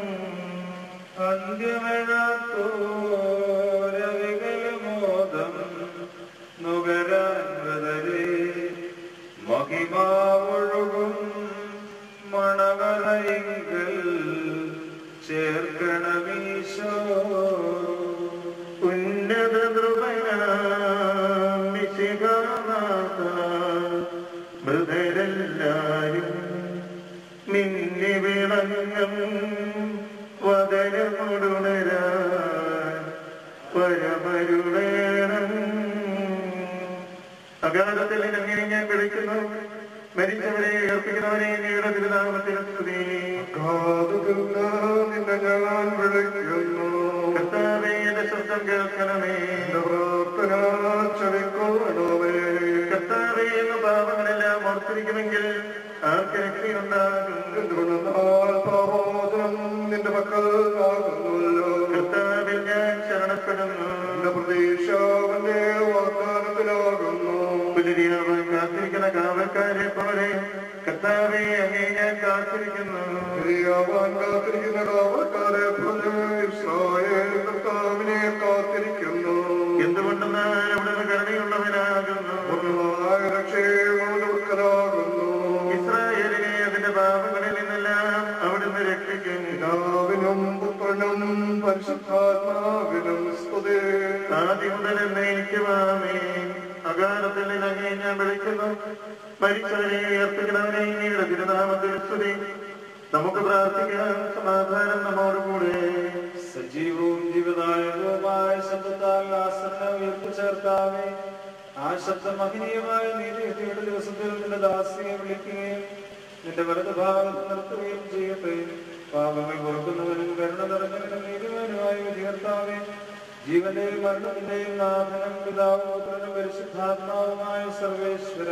അന്ത്യമെഴാത്തോരവികലമോദം നുകരാൻ മൃതരെ മഹിമാവൊഴുകും മണവറയിങ്കൽ ചേർക്കണമീശോ ഉന്നത ധ്രുവനാമിശികാനാഥ മൃതരെല്ലാരും മിന്നി വിളങ്ങും വദനമുടുണരാൻ പരമരുളേണം അഗാധത്തിൽ അങ്ങനെ ഞാൻ വിളിക്കുന്നു മരിച്ചവരെ ഉയർപ്പിക്കുന്നവരെ നീയുടെ തിരുനാമത്തിൽ സ്തുതി കാതുകില്ല നിന്നെ ഞാൻ വിളിക്കുന്നു കർത്താവേ എന്റെ ശബ്ദം കേൾക്കണമേ എന്റെ പ്രാർത്ഥന ചെവിക്കൊള്ളണമേ കർത്താവേ എന്ന് പാപങ്ങളെല്ലാം ഓർത്തിരിക്കുമെങ്കിൽ ആർക്ക് രക്ഷയുണ്ടാകും എന്തുകൊണ്ടെന്നാൽ പാപോചനം നിന്റെ പക്കൽ ആകുന്നല്ലോ കർത്താവിൽ ഞാൻ ശരണപ്പെടുന്നു എന്റെ പ്രതീക്ഷ അവന്റെ വാഗ്ദാനത്തിലാകുന്നു പുലരിയാവാൻ കാത്തിരിക്കുന്ന കാവൽക്കാരെ പോലെ കർത്താവെ അങ്ങേ ഞാൻ കാത്തിരിക്കുന്നു ശരിയാവാൻ കാത്തിരിക്കുന്ന കാവൽക്കാരെ പോലെ ഇസ്രായേൽ കർത്താവിനെ കാത്തിരിക്കുന്നു എന്തുകൊണ്ടെന്നാൽ അവിടുന്ന് കരുണയുള്ളവനാകുന്നു പൂർണ്ണമായ രക്ഷയും അവന്റെ പക്കലാകുന്നു ഇസ്രായേലിനെ അതിന്റെ പാപങ്ങളിൽ നിന്നെല്ലാം അവിടുന്ന് രക്ഷിക്കും പിതാവിനും പുത്രനും പരിശുദ്ധാത്മാവിനും സ്തുതി ആദ്യം മുതൽ എന്നേക്കുവാമേ അകാലത്തിൽ നിന്നങ്ങേ ഞാൻ വിളിക്കുന്നു മരിച്ചവരെ ഉയർത്തുന്നവരെ നീയുടെ തിരുനാമത്തിൽ സ്തുതി നമുക്ക് പ്രാർത്ഥിക്കാം സമാധാനം നമ്മോടുകൂടെ സജീവവും ജീവദായകവുമായ ശബ്ദത്താൽ ആസനം ഉയർത്തി ചേർത്താമേ ആ ശബ്ദം മഹനീയമായ നീതിയുടെ ദിവസത്തിൽ നിന്റെ ദാസിയെ വിളിക്കുകയും നിന്റെ വലതുഭാഗത്ത് നിർത്തുകയും ചെയ്യട്ടെ പാപങ്ങൾ പൊറുക്കുന്നവനും കരുണ നിറഞ്ഞവനും നീതിമാനുമായ വിധികർത്താവേ ജീവന്റെയും മരണത്തിന്റെയും നാഥനും പിതാവും പുത്രനും പരിശുദ്ധാത്മാവുമായ സർവേശ്വര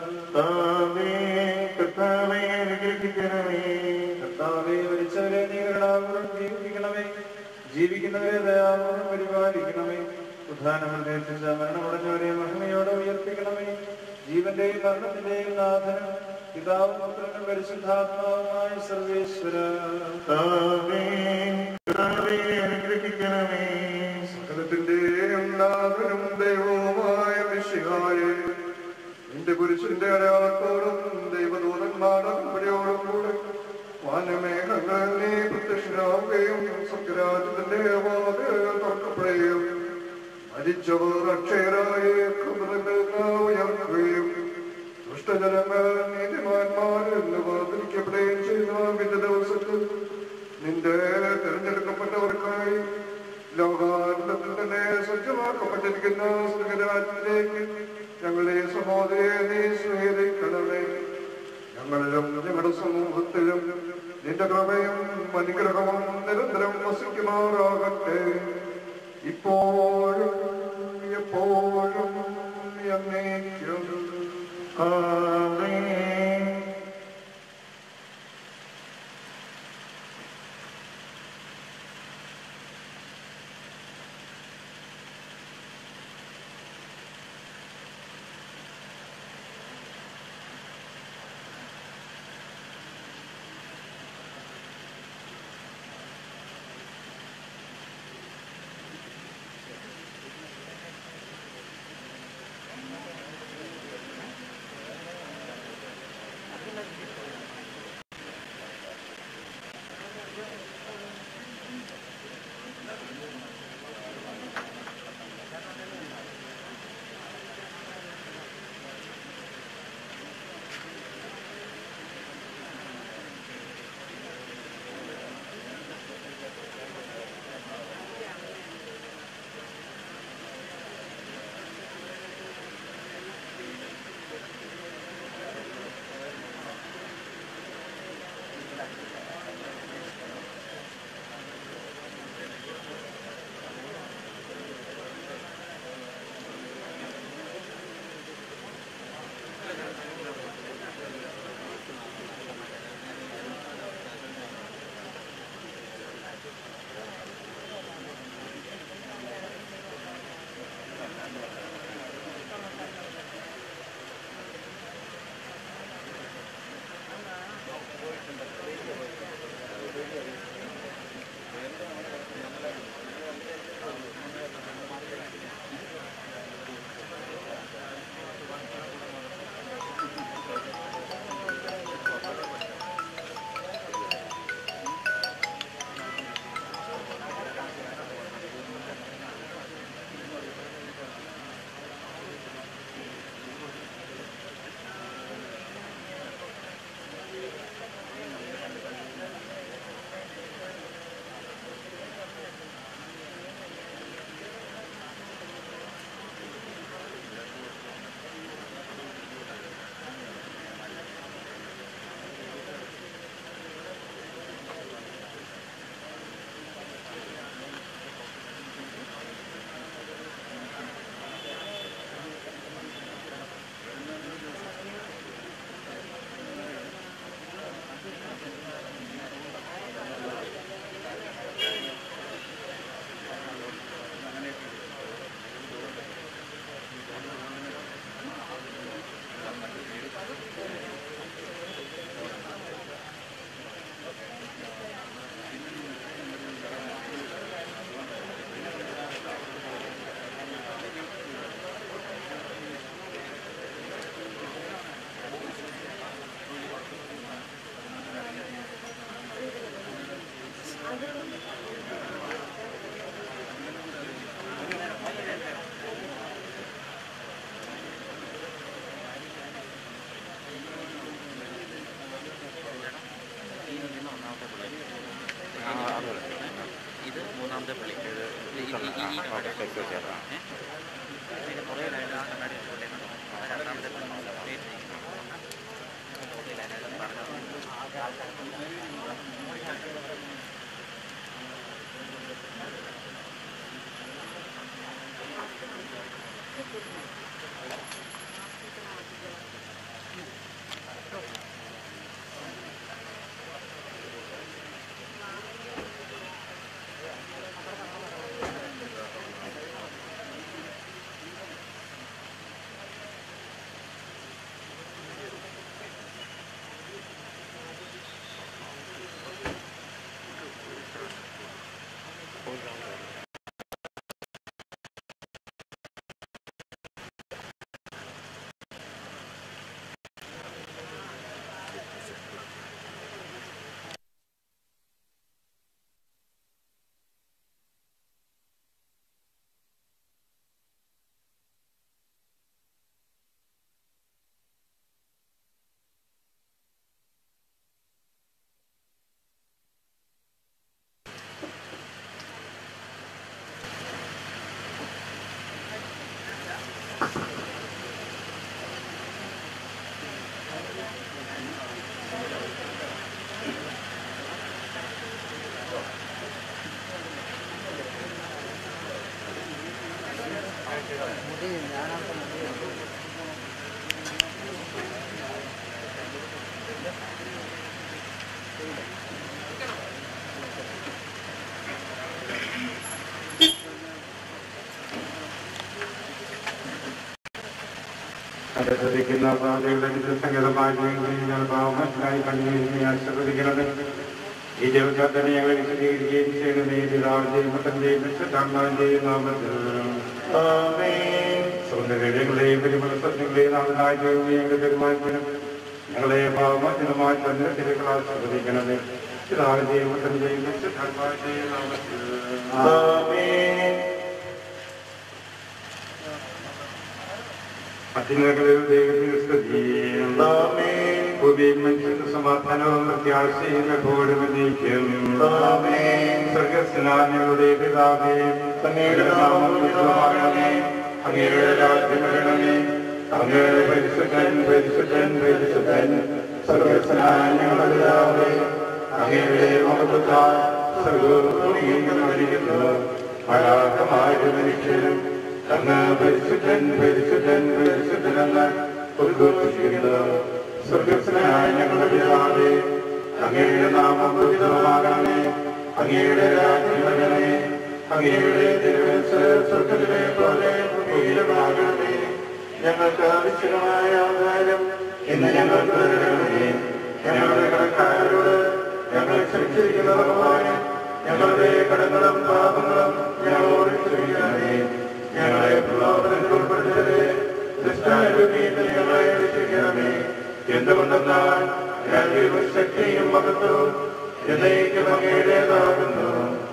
കർത്താവേ അനുഗ്രഹിക്കണമേ കർത്താവെ മരിച്ചവരെ നീ കരുണാപൂർവ്വം ജീവിപ്പിക്കണമേ ജീവിക്കുന്നവരെ ദയാപൂർവ്വം പരിപാലിക്കണമേ ഉദ്ധാനമർദ്ദേശിച്ച മരണമടഞ്ഞവരെ മഹിമയോടെ ഉയർപ്പിക്കണമേ ജീവന്റെയും മരണത്തിന്റെയും നാഥനും പിതാവും പുത്രനും പരിശുദ്ധാത്മാവുമായ സർവേശ്വര കർത്താവേ കർത്താവേ അനുഗ്രഹിക്കണമേ സകലത്തിന്റെയും നാഥനും ദൈവവുമായ മിശിഹായെ നിന്റെ പുരുഷന്റെ അടയാളത്തോടും ദൈവദൂതന്മാരുടെ കമ്പനിയോടും കൂടെ വാനമേഘങ്ങളിൽ നീ പ്രത്യക്ഷനാവുകയും സത്യരാജ്യത്തിന്റെ വാതിലുകൾ തുറക്കപ്പെടുകയും മരിച്ചവർ അക്ഷയരായി കബറുകൾക്ക് ഉയർക്കുകയും ദുഷ്ടജനങ്ങൾ നീതിമാന്മാരിൽ വേർതിരിക്കപ്പെടുകയും ചെയ്യുന്ന വിധ ദിവസത്തിൽ നിന്റെ തിരഞ്ഞെടുക്കപ്പെട്ടവർക്കായി ലോകാരംഭത്തിൽ തന്നെ സജ്ജമാക്കപ്പെട്ടിരിക്കുന്ന സ്വർഗരാജ്യത്തിലേക്ക് ഞങ്ങളെ സഹോദരെ നീ സ്വീകരിക്കണമേ ഞങ്ങളിലും ഞങ്ങളുടെ സമൂഹത്തിലും നിന്റെ കൃപയും അനുഗ്രഹവും നിരന്തരം വസിക്കുമാറാകട്ടെ ഇപ്പോഴും എപ്പോഴും എന്നേക്കും ആമേൻ ഇത് മൂന്നാമത്തെ പള്ളി ഇത് ഈ- ഈ- ഈ- ഈ കണ്ണാടി. ഏ? ഇതിന്റെ പുറകിലായിട്ട് ആ കണ്ണാടി കൊണ്ടുവരുന്നത്. ആ രണ്ടാമത്തെ പള്ളി. പേര് പുറകിലായിട്ട് അതിനകത്ത് പറഞ്ഞത്. തന്റെ ശ്രദ്ധിക്കുന്ന പ്രാർത്ഥനകളുടെ നിത്യസംഗതമായ ഞാൻ പാവമനായി കണ്ണീരിനെ ആശ്രവദിക്കുന്നത് ഈ ജലജാതനെ ഞങ്ങളെ വിശദീകരിക്കുകയും ചെയ്യണമേ പിതാവിന്റെയും മകന്റെയും വിശുദ്ധാത്മാവിന്റെയും നാമത്തിൽ സൗന്ദര്യങ്ങളെയും പരിമള സത്യങ്ങളെയും നാമനായി ഞങ്ങളുടെ പെരുമാറ്റത്തിനും ഞങ്ങളെ പാവമത്തിനുമായി തന്നെ തിരുക്കൾ ആശ്രവദിക്കണമേ പിതാവിന്റെയും മകന്റെയും വിശുദ്ധാത്മാവിന്റെയും നാമത്തിൽ അത്യുന്നതങ്ങളിൽ ദൈവത്തിന് സ്തുതിയും ഭൂമിയിൽ മനുഷ്യന് സമാധാനവും പ്രത്യാശയും എപ്പോഴും എന്നേക്കും. സ്വർഗ്ഗസ്ഥനായ പിതാവേ അങ്ങയുടെ നാമം പൂജിതമാകണമേ അങ്ങയുടെ രാജ്യം വരണമേ അങ്ങയുടെ പരിശുദ്ധൻ പരിശുദ്ധൻ പരിശുദ്ധൻ സ്വർഗ്ഗസ്ഥനായ ഞങ്ങളുടെ പിതാവേ അങ്ങയുടെ മഹത്വത്താൽ സർവ്വവും ഭൂമിയും നിറഞ്ഞിരിക്കുന്നു പരാഗമായ മനുഷ്യരും അങ്ങ് പരിശുദ്ധൻ പരിശുദ്ധൻ പരിശുദ്ധനെന്ന് ഉദ്ഘോഷിക്കുന്നു സ്വർഗസ്വനായ ഞങ്ങളുടെ പിതാവേ അങ്ങയുടെ നാമം പൂജിതമാകണമേ അങ്ങയുടെ രാജ്യം വരണമേ അങ്ങയുടെ തിരുവനന്തപുര സ്വർഗത്തിലെ പോലെ ഭൂമിയിലുമാകണമേ ഞങ്ങൾക്ക് ആവശ്യമായ ആഹാരം ഇന്ന് ഞങ്ങൾക്ക് തരണമേ ഞങ്ങളുടെ കടക്കാരോട് ഞങ്ങൾ ക്ഷമിച്ചിരിക്കുന്നതുപോലെ ഞങ്ങളുടെ കടങ്ങളും പാപങ്ങളും ഞങ്ങളോട് ക്ഷമിക്കണമേ ഞങ്ങളെ പ്രലോഭനത്തിൽ ഉൾപ്പെടുത്തരുതേ ദുഷ്ടാരൂപിയിൽ ഞങ്ങളെ രക്ഷിക്കണമേ എന്തുകൊണ്ടെന്നാൽ രാജ്യവും ശക്തിയും മഹത്വവും എന്നേക്കും അങ്ങയുടേതാകുന്നു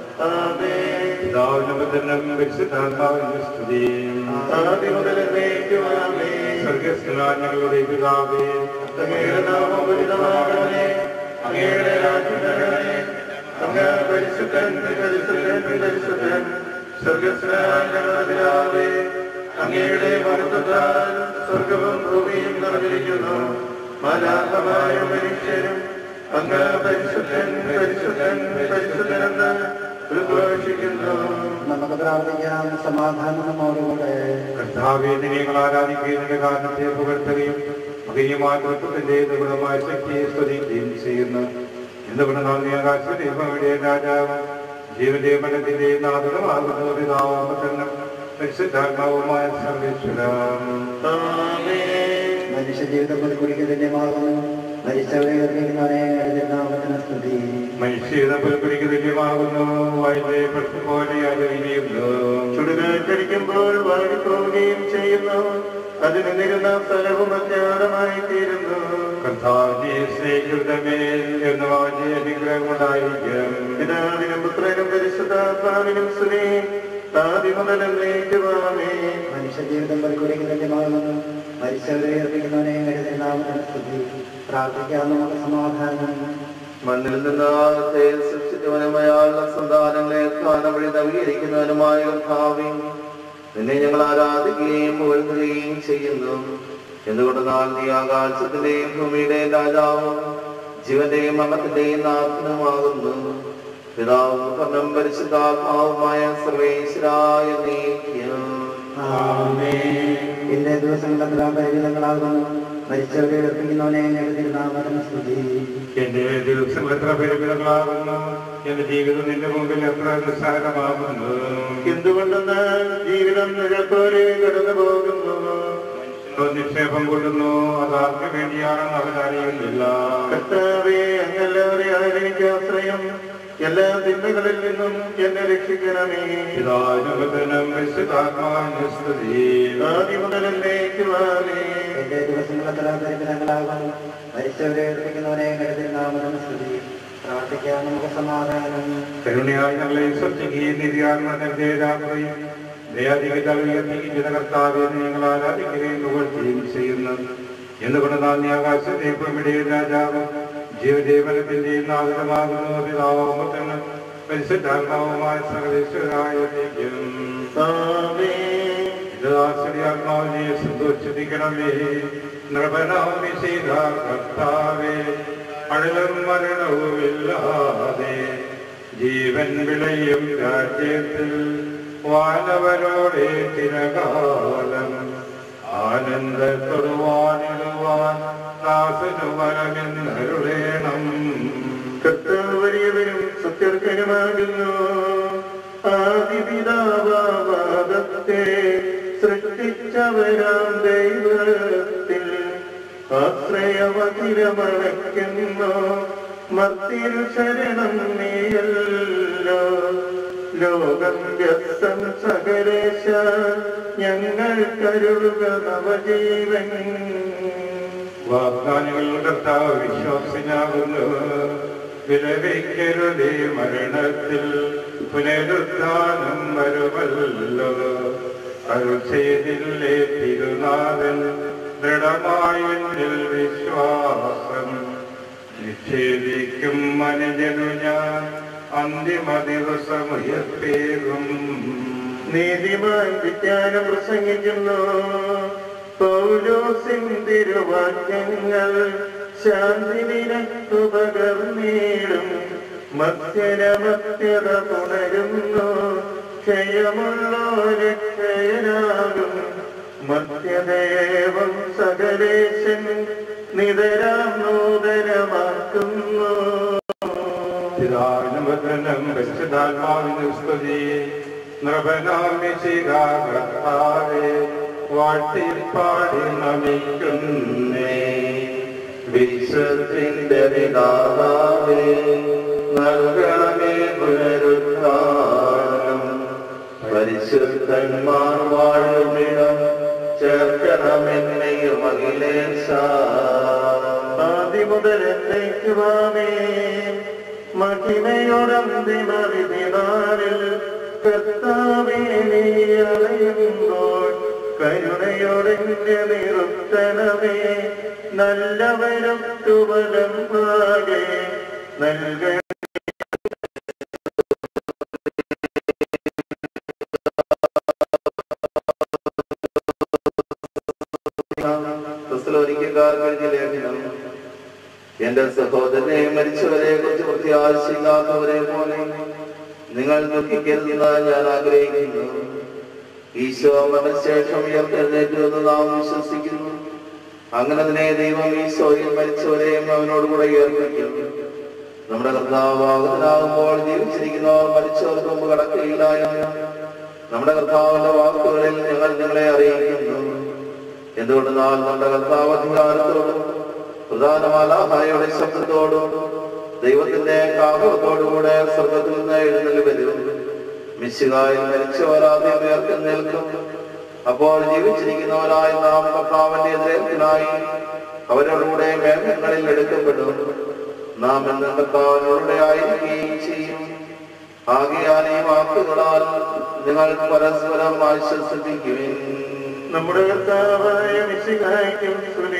ഞങ്ങളുടെ പിതാവേ അങ്ങയുടെ നാമം ഉചിതമാകണമേ അങ്ങയുടെ രാജ്യം വരണമേ അങ്ങ് പരിശുദ്ധൻ പരിശുദ്ധൻ പരിശുദ്ധൻ സ്വർഗസ്വനായ ഞങ്ങളുടെ പിതാവേ അങ്ങയുടെ മഹത്വത്താൽ സ്വർഗവും ഭൂമിയും നിറഞ്ഞിരിക്കുന്നു മലാഹമായ മനുഷ്യരും അങ്ങ് പരിശുദ്ധൻ പരിശുദ്ധൻ പരിശുദ്ധനെന്ന് ഉദ്ഘോഷിക്കുന്നു നമുക്ക് പ്രാർത്ഥിക്കാം സമാധാനം നമ്മോടുകൂടെ കർത്താവേ നിന്നെ ആരാധിക്കുന്നതിന്റെ കാരണത്തെ പുകഴ്ത്തുകയും മകയുമായ തത്വത്തിന്റെ നിഗുണമായ ശക്തിയെ സ്തുതിക്കുകയും ചെയ്യുന്നു എന്തുകൊണ്ട് നാം നീ ആകാശത്തിന്റെ രാജാവ് ജീവന്റെ മരണത്തിന്റെ നാഥനമാകുന്ന പിതാവും പരിശുദ്ധാത്മാവുമായ സർവേശ്വരം മനുഷ്യ ജീവിതം കുറിക്കുന്നതിന്റെ മാർഗം മരിച്ചവരെ ഉയർപ്പിക്കുന്നവനെ നാമത്തിന് സ്തുതി മനുഷ്യയുടെ പുൽക്കുടിക്ക് തുല്യമാകുന്നു വയലിലെ പക്ഷി പോലെ അറിയുന്നു ചുടുകാറ്റടിക്കുമ്പോൾ വാടിപ്പോവുകയും ചെയ്യുന്നു അതിന് നിരുന്ന സ്ഥലവും അജ്ഞാതമായി തീരുന്നു കർത്താവിനെ സ്നേഹിക്കുന്നമേൽ എന്ന് വാങ്ങിയ അനുഗ്രഹം ഉണ്ടായിരിക്കും പിതാവിനും പുത്രനും പരിശുദ്ധാത്മാവിനും സ്തുതി ആദ്യ മുതൽ എന്നേക്കുവാമേ മനുഷ്യ ജീവിതം കുറിക്കുന്നതിന്റെ മാർഗം മരിച്ചവരെ ഉയർപ്പിക്കുന്നവനെ നാമത്തിന് സ്തുതി പ്രാർത്ഥിക്കാം നമുക്ക് സമാധാനം മണ്ണിൽ നിന്ന് ആകത്തെ സൃഷ്ടിച്ചവനുമായുള്ള സന്താനങ്ങളെ സ്ഥാനം വഴി നവീകരിക്കുന്നവനുമായ ഭാവി നിന്നെ ഞങ്ങൾ ആരാധിക്കുകയും പുകഴ്ത്തുകയും ചെയ്യുന്നു എന്തുകൊണ്ടെന്നാൽ നീ ആകാശത്തിന്റെയും ഭൂമിയുടെയും രാജാവും ജീവന്റെയും മരണത്തിന്റെയും നാഥനുമാകുന്നു പിതാവും പുത്രനും പരിശുദ്ധാത്മാവുമായ സർവേശ്വരായ നീക്യം ഇന്നേ ദിവസങ്ങളുടെ പരിമിതങ്ങളാകുന്നു മരിച്ചവരെ ഉയർപ്പിക്കുന്നവനെ നാമത്തിന് സ്തുതി എന്റെ ദിവസങ്ങൾ എത്ര പരിമിതങ്ങളാകുന്നു എന്റെ ജീവിതം നിന്റെ മുമ്പിൽ എത്ര നിസ്സാരമാകുന്നു എന്തുകൊണ്ടെന്നാൽ ജീവിതം നിഴൽ പോലെ കടന്നു പോകുന്നു നിക്ഷേപം കൊള്ളുന്നു അതാർക്ക് വേണ്ടിയാണെന്ന് അവരറിയുന്നില്ല കർത്താവേ അങ്ങല്ലാതെയാണ് എനിക്ക് ആശ്രയം എല്ലാ തിന്മകളിൽ നിന്നും എന്നെ രക്ഷിക്കണമേ പിതാനുപതനം വിശുദ്ധാത്മാവിന്റെ സ്തുതി ആദ്യ മുതൽ എന്നേക്കുവാമേ എന്റെ ദിവസങ്ങൾ എത്ര പരിമിതങ്ങളാകുന്നു മരിച്ചവരെ ഉയർപ്പിക്കുന്നവനെ നാമത്തിന് സ്തുതി പ്രാർത്ഥിക്കാം നമുക്ക് സമാധാനം കരുണയായി ഞങ്ങളെ സൃഷ്ടിക്കുകയും നിര്യാണത്തിന്റെ രാത്രിയും ദയാധികത്താൽ ഉയർത്തിക്കുന്ന കർത്താവെ നിങ്ങൾ ആരാധിക്കുകയും പുകഴ്ത്തുകയും ചെയ്യുന്നു എന്തുകൊണ്ട് നാം നീ ആകാശത്തെ ഭൂമിയുടെയും രാജാവും ജീവജീവനത്തിന്റെയും നാഗരമാകുന്നു പിതാവുമ്പത്തിന് പരിശുദ്ധാത്മാവുമായ സർവേശ്വരായ ആത്മാവിനെ സന്തോഷിപ്പിക്കണമേ നൃപനാമി ചെയ്ത കർത്താവേ അഴലും മരണവുമില്ലാതെ ജീവൻ വിളയും രാജ്യത്തിൽ വാനവരോടെ ചിരകാലം ആനന്ദത്തൊടുവാനിടുവാൻ ദാസനു വരമെന്നരുളേണം കർത്താവ് വലിയവനും സത്യർക്കനുമാകുന്നു ആദിപിതാവാദത്തെ സൃഷ്ടിച്ചവരാം ദൈവ ആശ്രയമതിരമണയ്ക്കുന്നു മർത്തിരു ശരണം നീയല്ലോ ലോകം വ്യക്തം സകലേശ ഞങ്ങൾ കരുളുക നവജീവൻ വാഗ്ദാനങ്ങൾ കർത്താവ് വിശ്വാസിനാകുന്നു വിലപിക്കരുതേ മരണത്തിൽ പുനരുത്ഥാനം വരുമല്ലോ അരുൾ ചെയ്തില്ലേ തിരുനാഥൻ ദൃഢമായെന്നിൽ വിശ്വാസം നിഷേധിക്കും മനുജനു ഞാൻ അന്തിമ ദിവസമുയർപ്പേകും നീതിമാൻ വിജ്ഞാനം പ്രസംഗിക്കുന്നു പൗലോസിൻ തിരുവാക്യങ്ങൾ ശാന്തി നിനക്കു പകർന്നീടും മത്യനമത്യത പുണരുന്നു ക്ഷയമുള്ളോ രക്ഷയനാകും മത്യദേവം സകലേശൻ നിതരാം നൂതനമാക്കുന്നു പിതാവിനുമതനം പരിശുദ്ധാത്മാവിന് സ്തുതി നൃപനാമിശികാകർത്താവേ വാഴ്ത്തിപ്പാടി നമിക്കുന്നേ വിശ്വത്തിന്റെ പിതാവേ നൽകണമേ പുനരുദ്ധാനം പരിശുദ്ധന്മാർ വാഴുമിടം ചേർക്കണമെന്നെയും അഖിലേശ ആദ്യം മുതൽ എന്നേക്കുവാമേ മഹിമയോടന്തിമ വിധിനാളിൽ കർത്താവേ നീ അറിയുമ്പോൾ കരുണയോടെന്റെ നിറുത്തണമേ നല്ലവരും തുവലം പാകെ നൽക ക്രിസ്തുലോനിക്കാർക്ക് ലേഖനം എന്റെ സഹോദരനെ മരിച്ചവരെ കുറിച്ച് പ്രത്യാശയില്ലാത്തവരെ പോലെ നിങ്ങൾ ദുഃഖിക്കരുതെന്ന് ഞാൻ ആഗ്രഹിക്കുന്നു ഈശോ മരണശേഷം ഉയർത്തെഴുന്നേറ്റു എന്ന് നാം വിശ്വസിക്കുന്നു അങ്ങനെ തന്നെ ദൈവം ഈശോയിൽ മരിച്ചവരെയും അവനോട് കൂടെ ഉയർപ്പിക്കും നമ്മുടെ കർത്താവാകുന്നതാകുമ്പോൾ ജീവിച്ചിരിക്കുന്നവർ മരിച്ചവർക്ക് മുമ്പ് കടക്കുകയില്ല എന്ന് നമ്മുടെ കർത്താവിന്റെ വാക്കുകളിൽ ഞങ്ങൾ നിങ്ങളെ അറിയിക്കുന്നു എന്തുകൊണ്ടെന്നാൽ നമ്മുടെ കർത്താവ് അധികാരത്തോടും പ്രധാനമാലാഹായുടെ ശബ്ദത്തോടും ദൈവത്തിന്റെ കാഹളത്തോടുകൂടെ സ്വർഗത്തിൽ നിന്ന് എഴുന്നള്ളി വരും മിശുകായിൽ മരിച്ചവർ ആദ്യം ഉയർത്തെന്നേൽക്കും അപ്പോൾ ജീവിച്ചിരിക്കുന്നവരായ നാം കർത്താവിന്റെ എതിരേൽപ്പിനായി അവരോടുകൂടെ മേഘങ്ങളിൽ എടുക്കപ്പെടും നാം എന്ന കർത്താവിനോടെ ആയിരിക്കുകയും ചെയ്യും ആകെയാൽ ഈ വാക്കുകളാൽ നിങ്ങൾ പരസ്പരം ആശ്വസിപ്പിക്കുവിൻ നമ്മുടെ കർത്താവായ മിശിഹായ്ക്കും സ്തുതി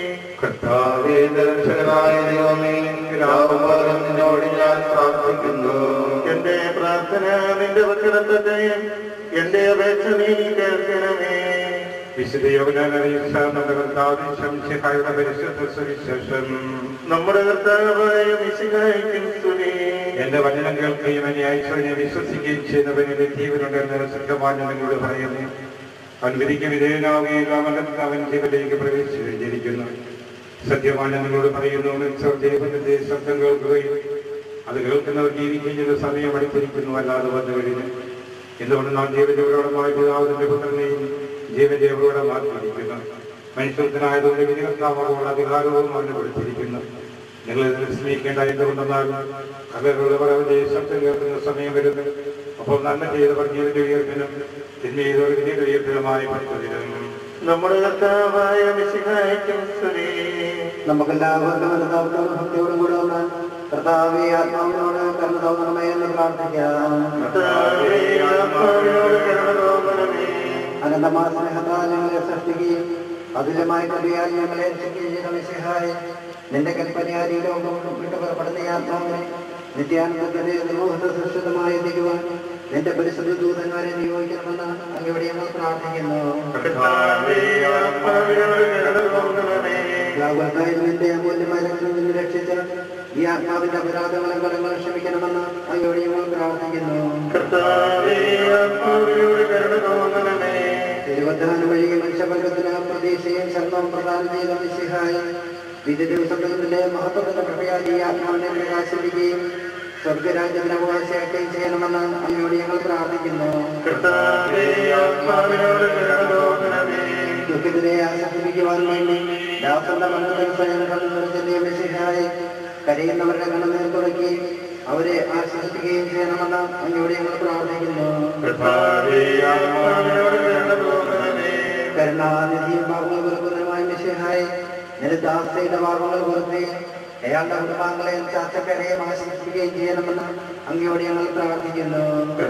കർത്താവേ ദർശകനായ ദൈവമേ രാമപരം നിന്നോട് ഞാൻ പ്രാർത്ഥിക്കുന്നു എന്റെ പ്രാർത്ഥന നിന്റെ പക്കലെത്തട്ടെ എന്റെ അപേക്ഷ നീ കേൾക്കണമേ വിശുദ്ധ യോഗനാനറിയിച്ച നമ്മുടെ കർത്താവിൻ ശംശിഹായുടെ പരിശുദ്ധ സുവിശേഷം നമ്മുടെ കർത്താവായ മിശിഹായ്ക്കും സ്തുതി എന്റെ വചനം കേൾക്കുകയും എന്നെ അയച്ചവനെ വിശ്വസിക്കുകയും ചെയ്യുന്നവനെ ജീവനുണ്ടെന്ന് സിദ്ധമായ നിങ്ങളോട് പറയുന്നു അവൻ വിധിക്ക് വിധേയനാവുകയും അവൻ അവൻ ജീവനിലേക്ക് പ്രവേശിച്ചു കഴിഞ്ഞിരിക്കുന്നു സത്യമാണ് നിങ്ങളോട് പറയുന്നു മിക്സർ ദൈവത്തിന്റെ ശബ്ദം കേൾക്കുകയും അത് കേൾക്കുന്നവർ ജീവിക്കുകയും ചെയ്ത സമയം അടുത്തിരിക്കുന്നു അല്ലാതെ വന്നു കഴിഞ്ഞു എന്തുകൊണ്ട് നാം ജീവജീവനോടമായി പിതാവിന്റെ പുത്രനെയും ജീവജീവനോടെ മാറ്റിയിരിക്കുന്നു മനുഷ്യത്തിനായതുകൊണ്ട് വിധികർത്താവുള്ള അധികാരവും അവന് കൊടുത്തിരിക്കുന്നു നിങ്ങൾ ഇതിൽ വിസ്മയിക്കേണ്ട എന്തുകൊണ്ടെന്നാൽ കലകളുള്ളവർ അവന്റെ ശബ്ദം കേൾക്കുന്ന സമയം വരുന്നു അപ്പോൾ നന്മ ചെയ്തവർ ജീവന്റെ ഉയർപ്പിനും തിന്മ ചെയ്തവർ വിധിയുടെ ഉയർപ്പിനുമായി പഠിച്ചതിരും നമ്മുടെ കർത്താവായ മിശിഹായ്ക്കും സ്തുതി നമുക്കെല്ലാവർക്കും അനുതാപത്തോടും ഭക്തിയോടും കൂടെ വന്നാൽ കർത്താവെ ആത്മാവിനോട് കരുണ തോന്നണമേ എന്ന് പ്രാർത്ഥിക്കാം കർത്താവേ, ആത്മാവിനോട് കരുണ തോന്നണമേ അനന്തമായ സ്നേഹത്താൽ ഞങ്ങളെ സൃഷ്ടിക്കുകയും അതുല്യമായ കൃപയാൽ ഞങ്ങളെ രക്ഷിക്കുകയും ചെയ്ത മിശിഹായി നിന്റെ കൽപ്പനയാൽ ഈ ലോകം വിട്ടു പുറപ്പെടുന്ന ഈ ആത്മാവിനെ നിത്യാനന്ദത്തിന്റെ നിർവഹൃത സുരക്ഷിതമായി എത്തിക്കുവാൻ നിന്റെ പരിശുദ്ധ ദൂതന്മാരെ നിയോഗിക്കണമെന്ന് അങ്ങയുടെ ഞങ്ങൾ പ്രാർത്ഥിക്കുന്നു കർത്താവേ, ആത്മാവിനോട് കരുണ തോന്നണമേ യാഗത്തായി നിന്റെ അമൂല്യമായ രക്ഷയിൽ നിന്ന് രക്ഷിച്ച് ഈ ആത്മാവിന്റെ അപരാധങ്ങളും കടങ്ങളും ക്ഷമിക്കണമെന്ന് അങ്ങയോട് ഞങ്ങൾ പ്രാർത്ഥിക്കുന്നു കർത്താവേ, ആത്മാവിനോട് കരുണ തോന്നണമേ തിരുവധാന വഴി മനുഷ്യവർഗത്തിന് പ്രതീക്ഷയും ശരണവും പ്രദാനം ചെയ്ത മിശിഹായ വിധി ദിവസത്തിൽ നിന്റെ മഹത്വത്തിന്റെ കൃപയാൽ ഈ ആത്മാവിനെ പ്രകാശിപ്പിക്കുകയും സ്വർഗരാജ്യത്തിന് അവകാശിയാക്കുകയും ചെയ്യണമെന്ന് അങ്ങയോട് ഞങ്ങൾ പ്രാർത്ഥിക്കുന്നു കർത്താവേ, ആത്മാവിനോട് കരുണ തോന്നണമേ ദുഃഖത്തിനെ ആശ്വസിപ്പിക്കുവാൻ വേണ്ടി ദാസന്റെ മനസ്സിൽ സ്വയം കണ്ണുനിറഞ്ഞ മെസ്സിഹായി കരയുന്നവരുടെ കണ്ണുനീർ തുടക്കുകയും അവരെ ആശ്വസിപ്പിക്കുകയും ചെയ്യണമെന്ന് അങ്ങോട്ട് ഞങ്ങൾ പ്രാർത്ഥിക്കുന്നു കരുണാനിധിയും പാപങ്ങൾ വെറുക്കുന്നതുമായ മെസ്സിഹായി നിരദാസയുടെ പാപങ്ങൾ വെറുക്കുകയും അയാളുടെ കുടുംബാംഗങ്ങളെയും ചാച്ചക്കാരെയും ആശ്വസിപ്പിക്കുകയും ചെയ്യണമെന്ന് അങ്ങോട്ട് ഞങ്ങൾ പ്രാർത്ഥിക്കുന്നു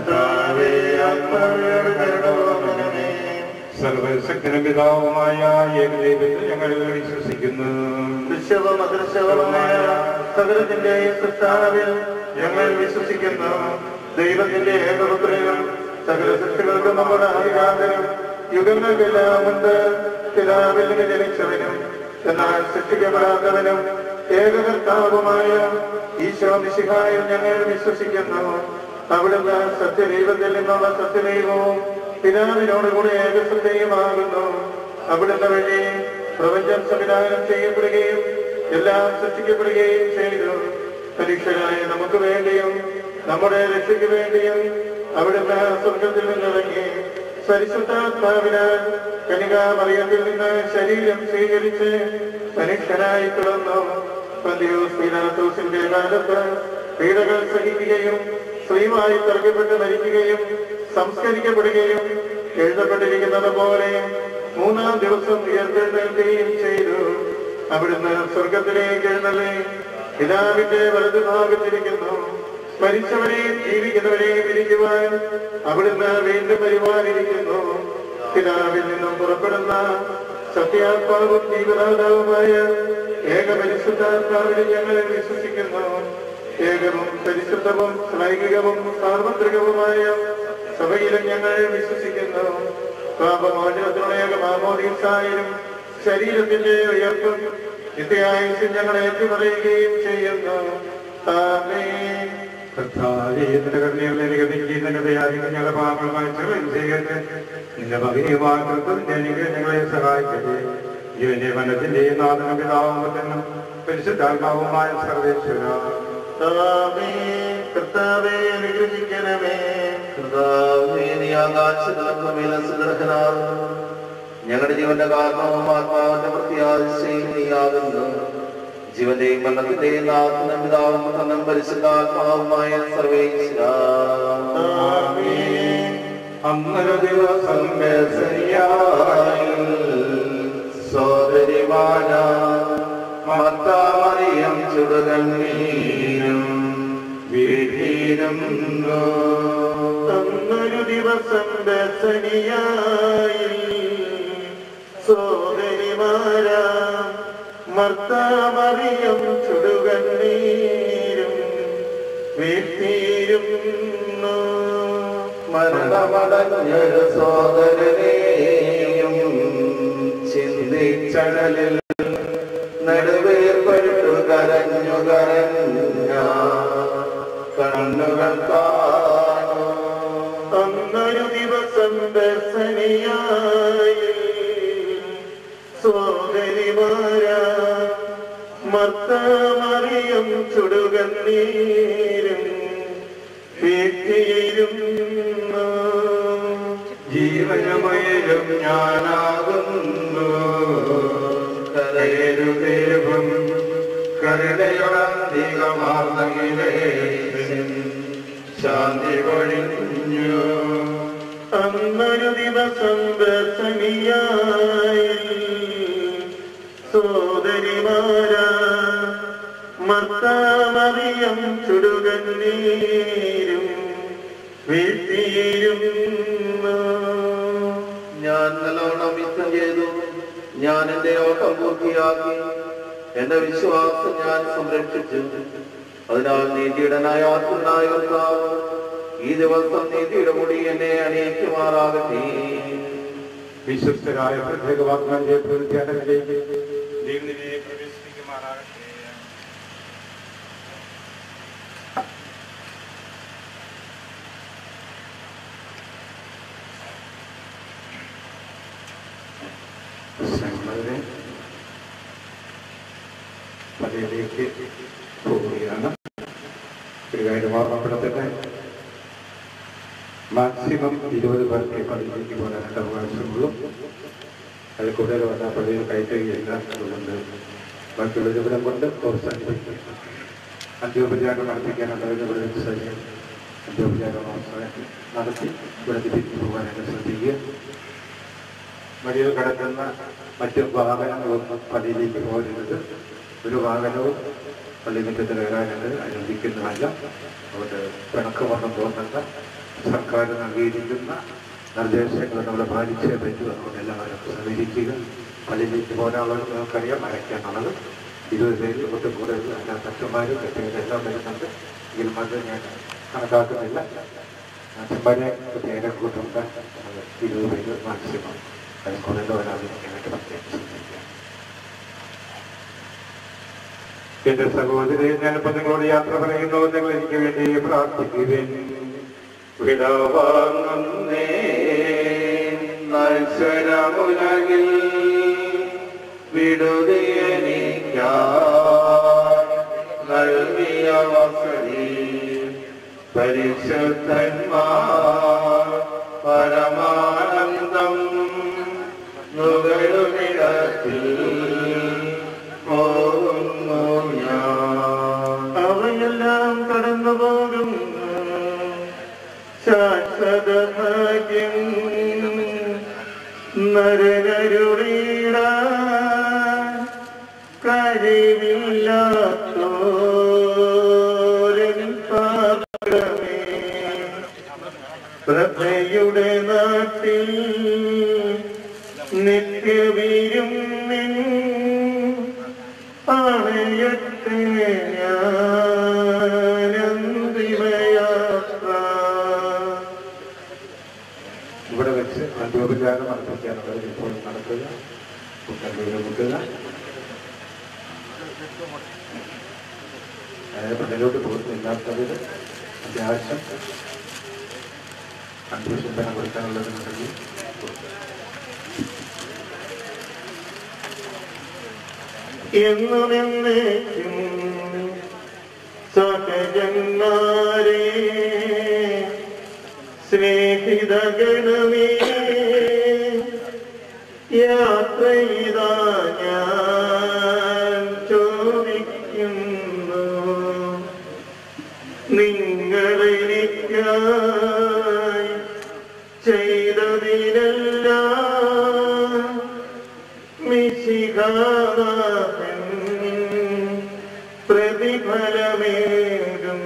സർവശക്തനും പിതാവുമായ ഏകദൈവത്തിൽ ഞങ്ങൾ വിശ്വസിക്കുന്നു ദൃശ്യവും അദൃശ്യവുമായ സകലത്തിന്റെയും സൃഷ്ടാവിൽ ഞങ്ങൾ വിശ്വസിക്കുന്നു ദൈവത്തിന്റെ ഏകപുത്രനും സകല സൃഷ്ടികൾക്കും നമ്മുടെ അധികാരനും യുഗങ്ങൾക്കെല്ലാം ഉണ്ട് പിതാവിൽ നിന്ന് ജനിച്ചവനും എന്നാൽ സൃഷ്ടിക്കപ്പെടാത്തവനും ഏകകർത്താവുമായ ഈശോ മിശിഹായിൽ ഞങ്ങൾ വിശ്വസിക്കുന്നു അവിടുന്ന് സത്യദൈവത്തിൽ നിന്നുള്ള സത്യദൈവവും പിതാവിനോടുകൂടി ഏകസത്യയുമാകുന്നു അവിടുന്ന് വഴി പ്രപഞ്ചം സംവിധാനം ചെയ്യപ്പെടുകയും എല്ലാം സൃഷ്ടിക്കപ്പെടുകയും ചെയ്തു പരീക്ഷരായ നമുക്ക് വേണ്ടിയും നമ്മുടെ രക്ഷയ്ക്ക് വേണ്ടിയും അവിടുന്ന് സ്വർഗത്തിൽ നിന്നിറങ്ങി പരിശുദ്ധാത്മാവിനാൽ കനികാമറിയത്തിൽ നിന്ന് ശരീരം സ്വീകരിച്ച് മനുഷ്യനായി പിറന്നു പന്തിയോസ് പീലാത്തോസിന്റെ കാലത്ത് പീഡകൾ സഹിക്കുകയും സ്ത്രീയുമായി തറക്കപ്പെട്ട് മരിക്കുകയും സംസ്കരിക്കപ്പെടുകയും എഴുതപ്പെട്ടിരിക്കുന്നത് പോലെ മൂന്നാം ദിവസം ഉയർത്തെഴുന്നേൽക്കുകയും ചെയ്തു അവിടുന്ന് സ്വർഗത്തിലേക്ക് എഴുന്നള്ളി പിതാവിന്റെ വലതുഭാഗത്തിരിക്കുന്നു മരിച്ചവരെയും ജീവിക്കുന്നവരെയും ഇരിക്കുവാൻ അവിടുന്ന് വീണ്ടും വരുവാനിരിക്കുന്നു പിതാവിൽ നിന്നും പുറപ്പെടുന്ന സത്യാത്മാവും ജീവനാഥാവുമായ ഏക പരിശുദ്ധാത്മാവിനെ ഞങ്ങൾ വിശ്വസിക്കുന്നു ഏകവും പരിശുദ്ധവും ലൈംഗികവും സാർവത്രികവുമായ സഭയിലും ഞങ്ങൾ വിശ്വസിക്കുന്നു പാപമോചനത്തിനുള്ള ഏക മാമോദീസായാലും ശരീരത്തിന്റെ ഉയർപ്പും നിത്യായുസിൽ ഞങ്ങൾ ഏറ്റുപറയുകയും ചെയ്യുന്നു ആമേൻ കർത്താവേ, നിന്റെ കരുണയുള്ള അനുഗ്രഹിക്കുകയും നിന്റെ ദയാധികം ഞങ്ങളുടെ പാപങ്ങൾ മായ്ച്ചുകളയും ചെയ്യട്ടെ. നിന്റെ മകനീയമായ കൃത്യത്തിന്റെ അനുഗ്രഹം ഞങ്ങളെ സഹായിക്കട്ടെ ജീവന്റെ മനത്തിന്റെയും നാഥനും പിതാവുമെന്നും പരിശുദ്ധാത്മാവുമായ സർവേശ്വര ആമേൻ. കർത്താവേ അനുഗ്രഹിക്കണമേ കർത്താവേ, നീ ആകാശത്തിലൊക്കെ മേലസുഗ്രഹനാകുന്നു. ഞങ്ങളുടെ ജീവന്റെ കാരണവും ആത്മാവിന്റെ പ്രത്യാശയും നീയാകുന്നു ജീവന്റെയും മരണത്തിന്റെയും നാഥനും പിതാവും പുത്രനും പരിശുദ്ധാത്മാവുമായ സർവേശ്വര അന്നൊരു ദിവസം സോദരിമാന മത്താമറിയം ചുടുകണ്ണീരും വീഴീരുന്നു അന്നൊരു ദിവസം ദർശനിയായി സോദരിമാരാ മർത്താമറിയം ചുടുകണ്ണീരും വീഴ്ത്തിയിരുന്നു മരണമടഞ്ഞൊരു സോദരനെയും ചിന്തിച്ചടലിൽ നെടുവേർപ്പെട്ടു കരഞ്ഞു കരഞ്ഞ കണ്ണുകൾ കാണൂ അന്നൊരു ദിവസം ദർശനിയായി സോദരിമാരാ മർത്താമറിയം ചുടുകണ്ണീരും വീഴ്ത്തിയിരുന്നു ജീവനമയം ഞാനാകുന്നു കരയരുതേവും കരുണയുടധികമാർന്നകിലേ ശാന്തി കൊഴിഞ്ഞു അന്നൊരു ദിവസം ദർശനിയായി സോദരിമാരാ മർത്താമറിയം ചുടുകണ്ണീരും വീഴ്ത്തിയിരുന്നു ഞാൻ നല്ലോണം യുദ്ധം ചെയ്തു ഞാൻ എന്റെ ഓട്ടം പൂർത്തിയാക്കി എന്റെ വിശ്വാസം ഞാൻ സംരക്ഷിച്ചു അതിനാൽ നീതിയുടെ ന്യായാത്മനായ കർത്താവ് ഈ ദിവസം നീതിയുടെ മുടി എന്നെ അണിയിക്കുമാറാകട്ടെ വിശ്വസ്തരായ പ്രത്യേക വാഗ്ദാന്റെ പ്രതിധ്യാനത്തിലേക്ക് ദൈവനിലെ പ്രവേശിപ്പിക്കുമാറാകട്ടെ ഞങ്ങളുടെ പള്ളിയിലേക്ക് പോവുകയാണ് ഒരു കാര്യം ഓർമ്മപ്പെടുത്തട്ടെ മാക്സിമം ഇരുപത് പേർക്ക് പള്ളിയിലേക്ക് പോകാനായിട്ട് അവകാശമുള്ളൂ അതിൽ കൂടുതൽ വന്ന പള്ളിയിൽ കയറ്റുകയില്ല അതുകൊണ്ട് ബാക്കിയുള്ള ജബലം കൊണ്ട് പ്രോത്സാഹിപ്പിക്കും അന്ത്യോപചാരം നടത്തിക്കാനുള്ളതിന് ഇവിടെ സൈന്യം അന്ത്യോപചാരം അവസാനം നടത്തി ഇവിടെ തിരിച്ചു പോകാനായിട്ട് ശ്രദ്ധിക്കുക വഴിയിൽ കിടക്കുന്ന മറ്റ് വാഹനങ്ങളൊന്നും പള്ളിയിലേക്ക് പോകരുത് ഒരു വാഹനവും പള്ളി മുറ്റത്ത് കയറാനായിട്ട് അനുവദിക്കുന്നതല്ല അതുകൊണ്ട് പിണക്കമൊന്നും തോന്നണ്ട സർക്കാർ നൽകിയിരിക്കുന്ന നിർദ്ദേശങ്ങൾ നമ്മൾ പാലിച്ചേ പറ്റൂ അതുകൊണ്ട് എല്ലാവരും സഹകരിക്കുക പള്ളിയിലേക്ക് പോകാനുള്ളത് നിങ്ങൾക്കറിയാം അരയ്ക്കാനുള്ളത് ഇരുപത് പേരിൽ ഒട്ടും കൂടുതൽ എല്ലാ തച്ചന്മാരും കെട്ടിയതെല്ലാം വരുന്നുണ്ട് എങ്കിലും അത് ഞാൻ കണക്കാക്കുന്നില്ല അച്ഛന്മാരെ പ്രത്യേകം കൂട്ടുണ്ട് ഇരുപത് പേര് മാക്സിമം അതിൽ കൂടുതൽ വരാതിരിക്കാനായിട്ട് പ്രത്യേകം ശ്രദ്ധിക്കുക എന്റെ സഹോദരി ഞാനിപ്പോ നിങ്ങളോട് യാത്ര പറയുന്നു നിങ്ങൾ എനിക്ക് വേണ്ടി പ്രാർത്ഥിക്കുവേൻ വിടവാങ്ങുന്നേ മത്സരമുലകിൽ വിടുതിയനിക്കാ നൽകിയ വസതി പരിശുദ്ധന്മാർ പരമാനന്ദം നുകരുമിടത്തിൽ പോകുന്നു ഞാൻ അവയെല്ലാം കടന്നു പോകും ശാശ്വത ഭാഗ്യം നരനരുളീട കഴിവില്ലാത്തോരൻ പാപമേ പ്രഭയുടെ നാട്ടിൽ നിത്യവീരും നിൻ ആണയത്തെ ഞാനന്തിമയാത്ര ഇവിടെ വെച്ച് അന്ത്യോപചാരം നടത്തിക്കാനുള്ളത് ഇപ്പോൾ നടക്കുക കുട്ടമ്പൂര് മുട്ടുക അതായത് പള്ളിയിലോട്ട് പോകുന്നില്ലാത്തവര് അത്യാവശ്യം അന്ത്യശുദ്ധനം കൊടുക്കാനുള്ളതിനുണ്ടെങ്കിൽ എന്നു നിന്നേക്കും സഹജന്മാരെ സ്നേഹിതഗണമേ യാത്ര ചെയ്താ ഞാൻ ചോദിക്കുന്നു നിങ്ങളെനിക്കായി ചെയ്തതിനെല്ലാം മിശികാനാഥൻ പ്രതിഫലമേകും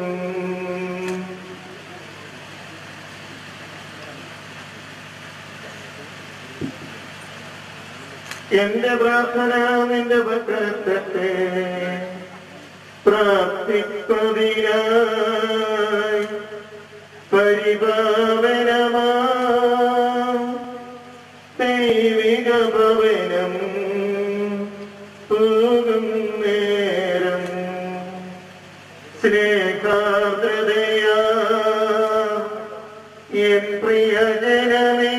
എന്റെ പ്രാർത്ഥന നിന്റെ പക്കത്തെ പ്രാർത്ഥിപ്പതിനായി പരിപാവനമാ ദൈവിക ഭവനം പോകും നേരം സ്നേഹാദ്രതയാ എൻ പ്രിയജനമേ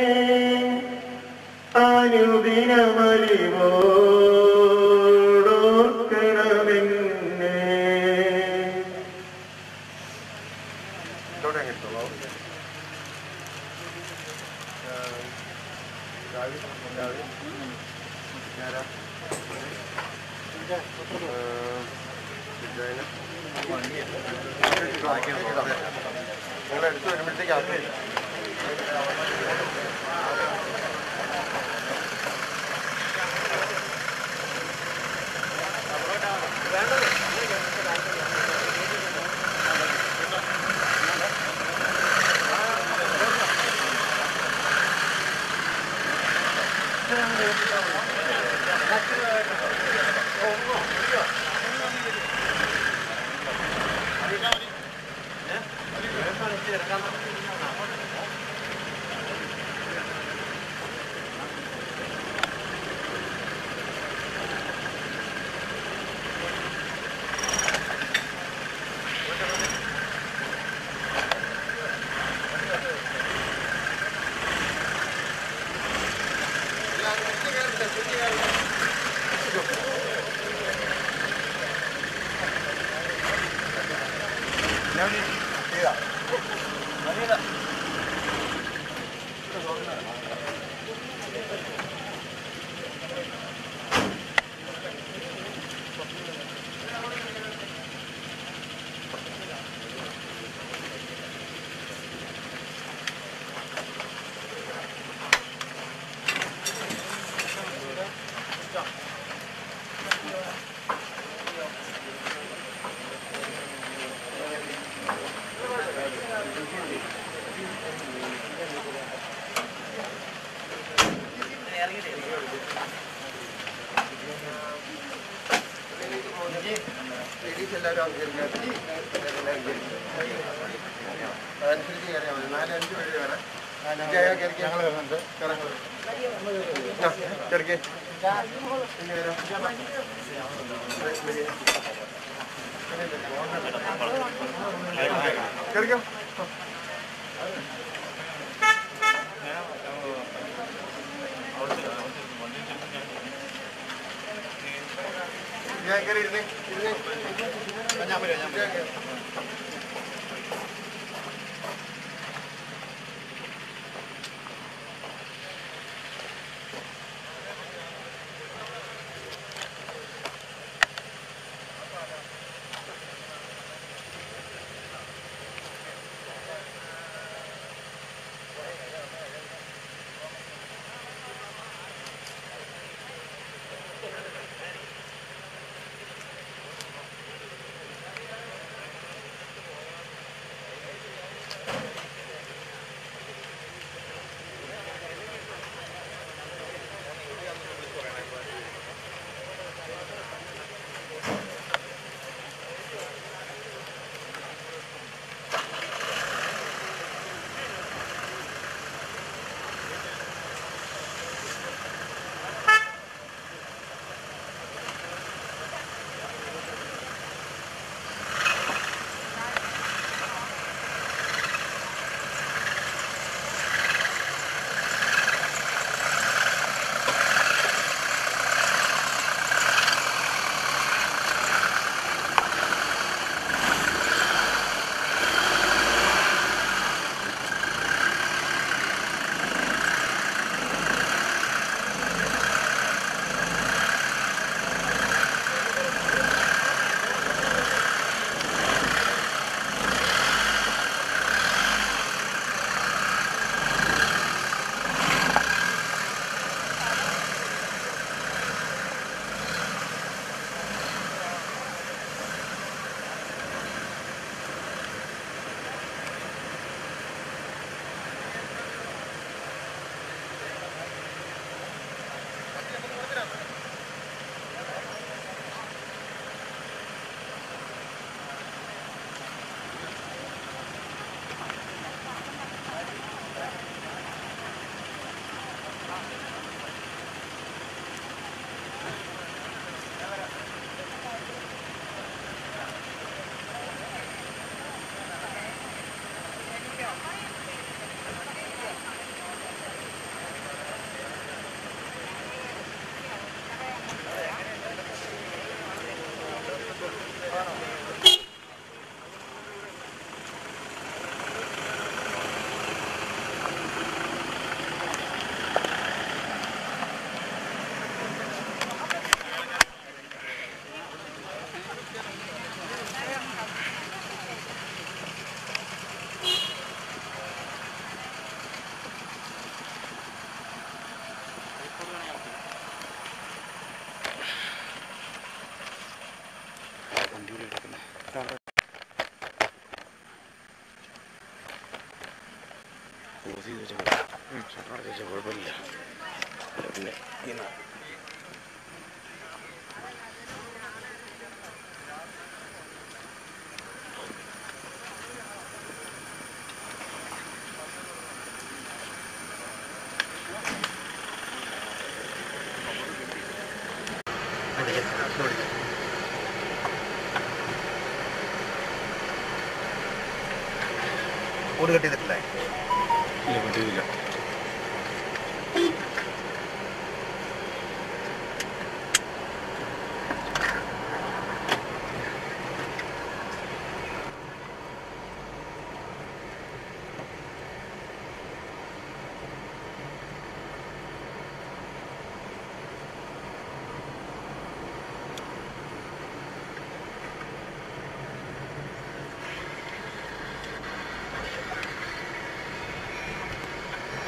അനുദിനമലിവോടോർക്കണമെന്നേ എടുത്തു വരുമ്പോഴത്തേക്ക് അത് ഞാൻ ലേഡീസ് എല്ലാവരും അനുസരിക്കാം അതനുസരിച്ച് കയറിയാൽ മതി നാല് അഞ്ച് പേര് കയറാം ഞങ്ങൾ വരുന്നുണ്ട് കിടക്കേ കിടക്കാം ഞാൻ കയറി ഇരുന്നേ ഇരുന്നേ ഞാൻ വരാം ഞാൻ വരാം കുഴപ്പമില്ല പിന്നെ ഈ നാ- കൂട് കെട്ടിയിട്ടില്ലേ ഇല്ല പറ്റിയില്ല ആ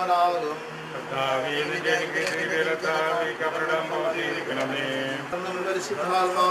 ബലവാനാകും പരിശുദ്ധാത്മാ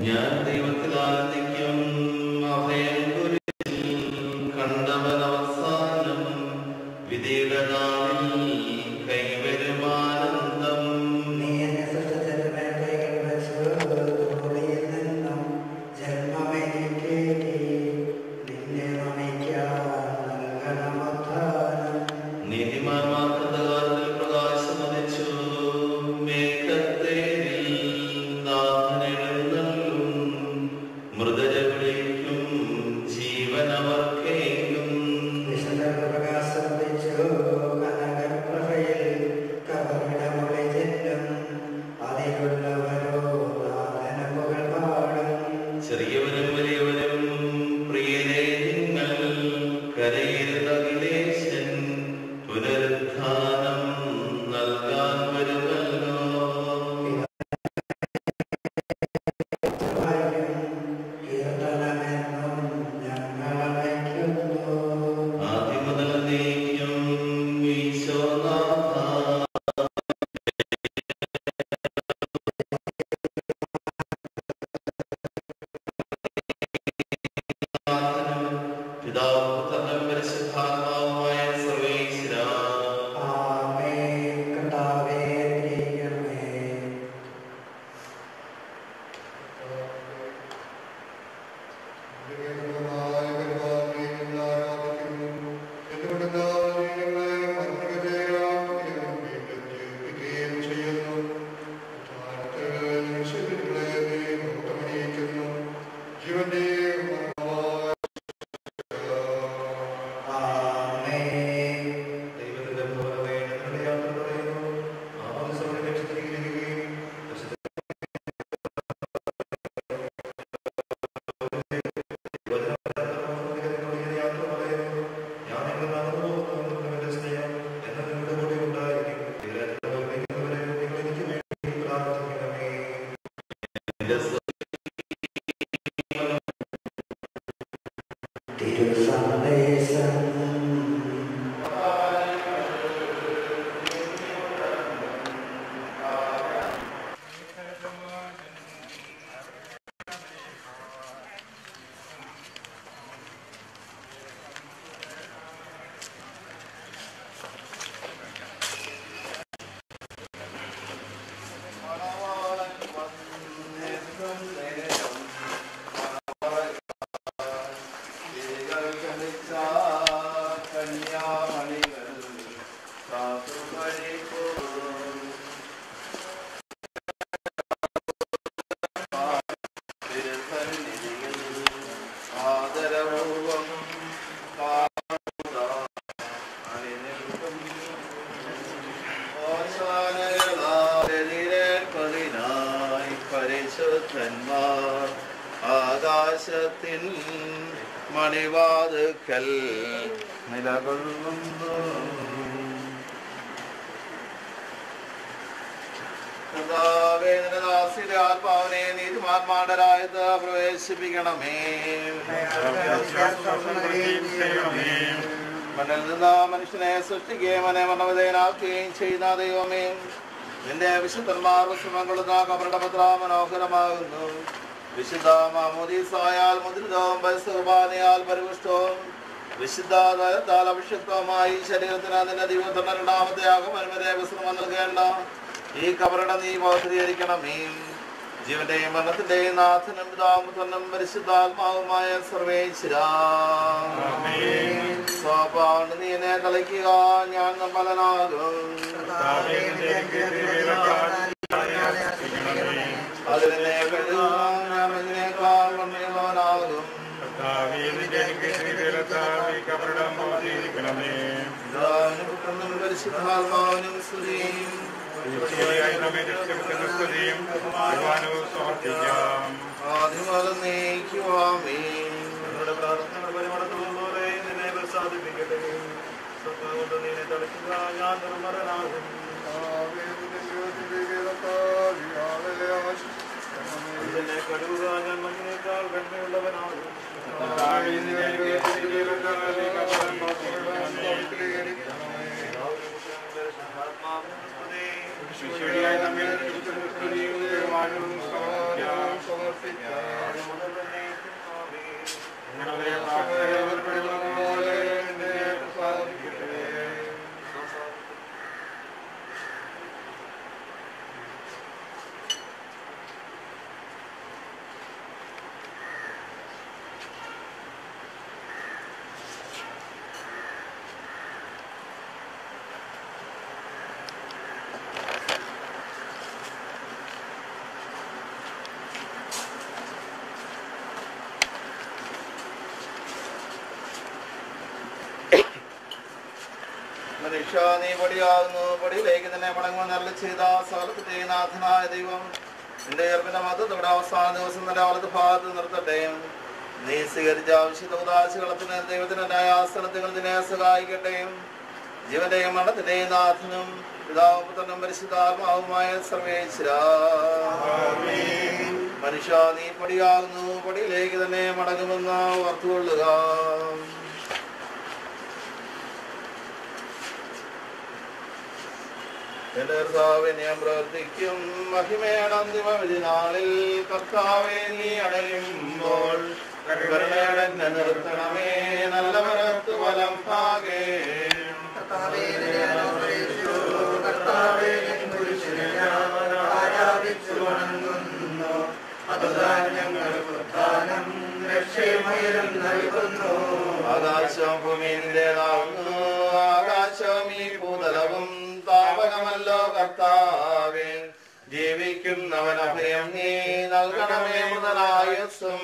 ഞാൻ ദൈവത്തിൽ ആനന്ദിക്കും അഭയം കുരിശിൽ കണ്ടവൻ അവസാനം വിധിയുടെ നാളിൽ കൈവരും ആനന്ദം നീതിമാന്മാർക്ക് അന്ധകാരത്തിൽ പ്രകാശം ഉദിച്ചു മേഘത്തേരിൽ നാഥനെഴുന്നള്ളും മൃതജകളിക്കും ജീവനവർക്കേകും ചെറിയവനും വലിയവനും പ്രിയരെ നിങ്ങൾ കരയിരുന്ന അഖിലേശൻ പുനരുത്ഥാനം നൽകാൻ വരുമല്ലോ ആദ്യം മുതൽ നീക്കും ഈശോനാഥ പിതാവ് പുത്രനും പരിശുദ്ധാത്മാവുമായ സർവേശ്വരാ ആദരപൂർവം പരിശുദ്ധന്മാർ ആകാശത്തിൽ മണിവാതുക്കൽ നിലകൊള്ളുന്നു കർത്താവേ, നിന്റെ ദാസിയുടെ ആത്മാവിനെ നീതിമാന്മാണ്ടരായത് പ്രവേശിപ്പിക്കണമേ മണ്ണിൽ നിന്ന് മനുഷ്യനെ സൃഷ്ടിക്കുകയും അവനെ മരണവിധേയനാക്കുകയും ചെയ്യുന്ന ദൈവമേ നിന്റെ വിശുദ്ധന്മാർ ശ്രമങ്ങളുന്ന കബറുടെ പത്ര മനോഹരമാകുന്നു വിശുദ്ധ മാമോദീസായാൽ മുദ്രിതവും പരിസുഖാനയാൽ പരിപുഷ്ടവും വിശുദ്ധ ദയത്താൽ അഭിഷിക്തവുമായി ശരീരത്തിന് അതിന്റെ ദൈവത്തിന്റെ രണ്ടാമത്തെ ആഗമനവരെ വിശ്രമം നൽകേണ്ട ഈ കബറുടെ നീ ബോധീകരിക്കണമേ ജീവന്റെയും മരണത്തിന്റെയും നാഥനും പിതാവും പുത്രനും പരിശുദ്ധാത്മാവുമായ സർവേശ്വരാ സ്വാഭാവം നീ എന്നെ കളിക്കുക ഞാൻ നമ്മലനാകും അതിനെ കഴുകാൻ ഞാൻ ഇതിനേക്കാൾ നന്ദിയുള്ളവനാകും പിതാവിനും പുത്രനും പരിശുദ്ധാത്മാവിനും സ്തുതിയും ആദ്യം അത് നീക്കുവാമേ നിങ്ങളുടെ പ്രാർത്ഥനകൾ പരിമളത്തും പോലെ നിന്നെ പ്രസാദിപ്പിക്കട്ടെ സ്വന്തം കൊണ്ട് നിന്നെ തളിക്കുക ഞാൻ നിർമ്മലനാകും നിന്നെ കഴുകുക ഞാൻ മണ്ണിനേക്കാൾ കണ്മയുള്ളവനാകും ശിശുവിനായി നമ്മിൽ ക്രിസ്തുവിന്റെ സ്തുതിയും ബഹുമാനവും സമർപ്പിക്കാം മനുഷ്യ നീ പൊടിയാകുന്നു പൊടിയിലേക്ക് തന്നെ മടങ്ങുമെന്ന് അരളി ചെയ്ത സകലത്തിന്റെ നാഥനായ ദൈവം നിന്റെ ഏർപ്പിന്റെ മതത്തോടെ അവസാന ദിവസം നിന്റെ വലത് ഭാഗത്ത് നിർത്തട്ടെ നീ സ്വീകരിച്ച ആവശ്യത ഉദാശകളത്തിന് ദൈവത്തിന്റെ ന്യായാസനത്തിൽ നിന്നെ സഹായിക്കട്ടെ ജീവന്റെയും മരണത്തിന്റെയും നാഥനും പിതാവും പുത്രനും പരിശുദ്ധാത്മാവുമായ സർവേശ്വര മനുഷ്യ നീ പൊടിയാകുന്നു പൊടിയിലേക്ക് തന്നെ മടങ്ങുമെന്ന് ഓർത്തുകൊള്ളുക എന്റെ കർത്താവെ ഞാൻ പ്രവർത്തിക്കും മഹിമയുടെ അന്തിമ നാളിൽ കർത്താവെ നീ അടയുമ്പോൾ കരുണയുടെ നിർത്തണമേ നല്ല വരത്ത് വലം ഭാഗേ ആകാശം ഭൂമിന്റേതാവുന്നു ആകാശം ഈ ഭൂതലവും താപകമല്ലോ കർത്താവേ ജീവിക്കുന്നവൻ അഭയം നീ നൽകണമേ മുതലായുസ്സും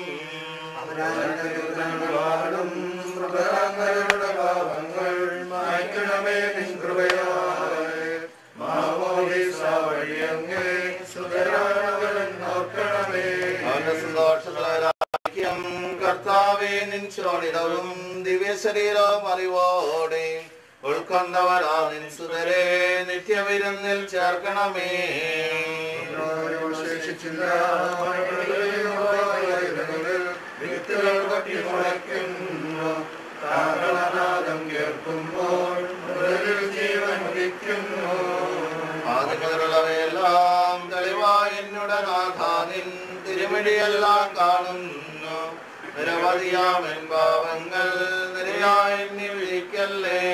അവന്റെ സന്തോഷത്തിലായിരിക്കും കർത്താവേ നിൻ ചോണിടവും ദിവ്യശരീരവും അറിവോടെ ഉൾക്കൊണ്ടവരാ നിൻ സുതരെ നിത്യവിരുന്നിൽ ചേർക്കണമേ ആദ്യമുതലുള്ളവയെല്ലാം തെളിവായി എന്നുടെ നാഥാനിൻ തിരുമിടിയെല്ലാം കാണുന്നു നിരവധിയാമൻ പാവങ്ങൾ നിരയായി എണ്ണി വിളിക്കല്ലേ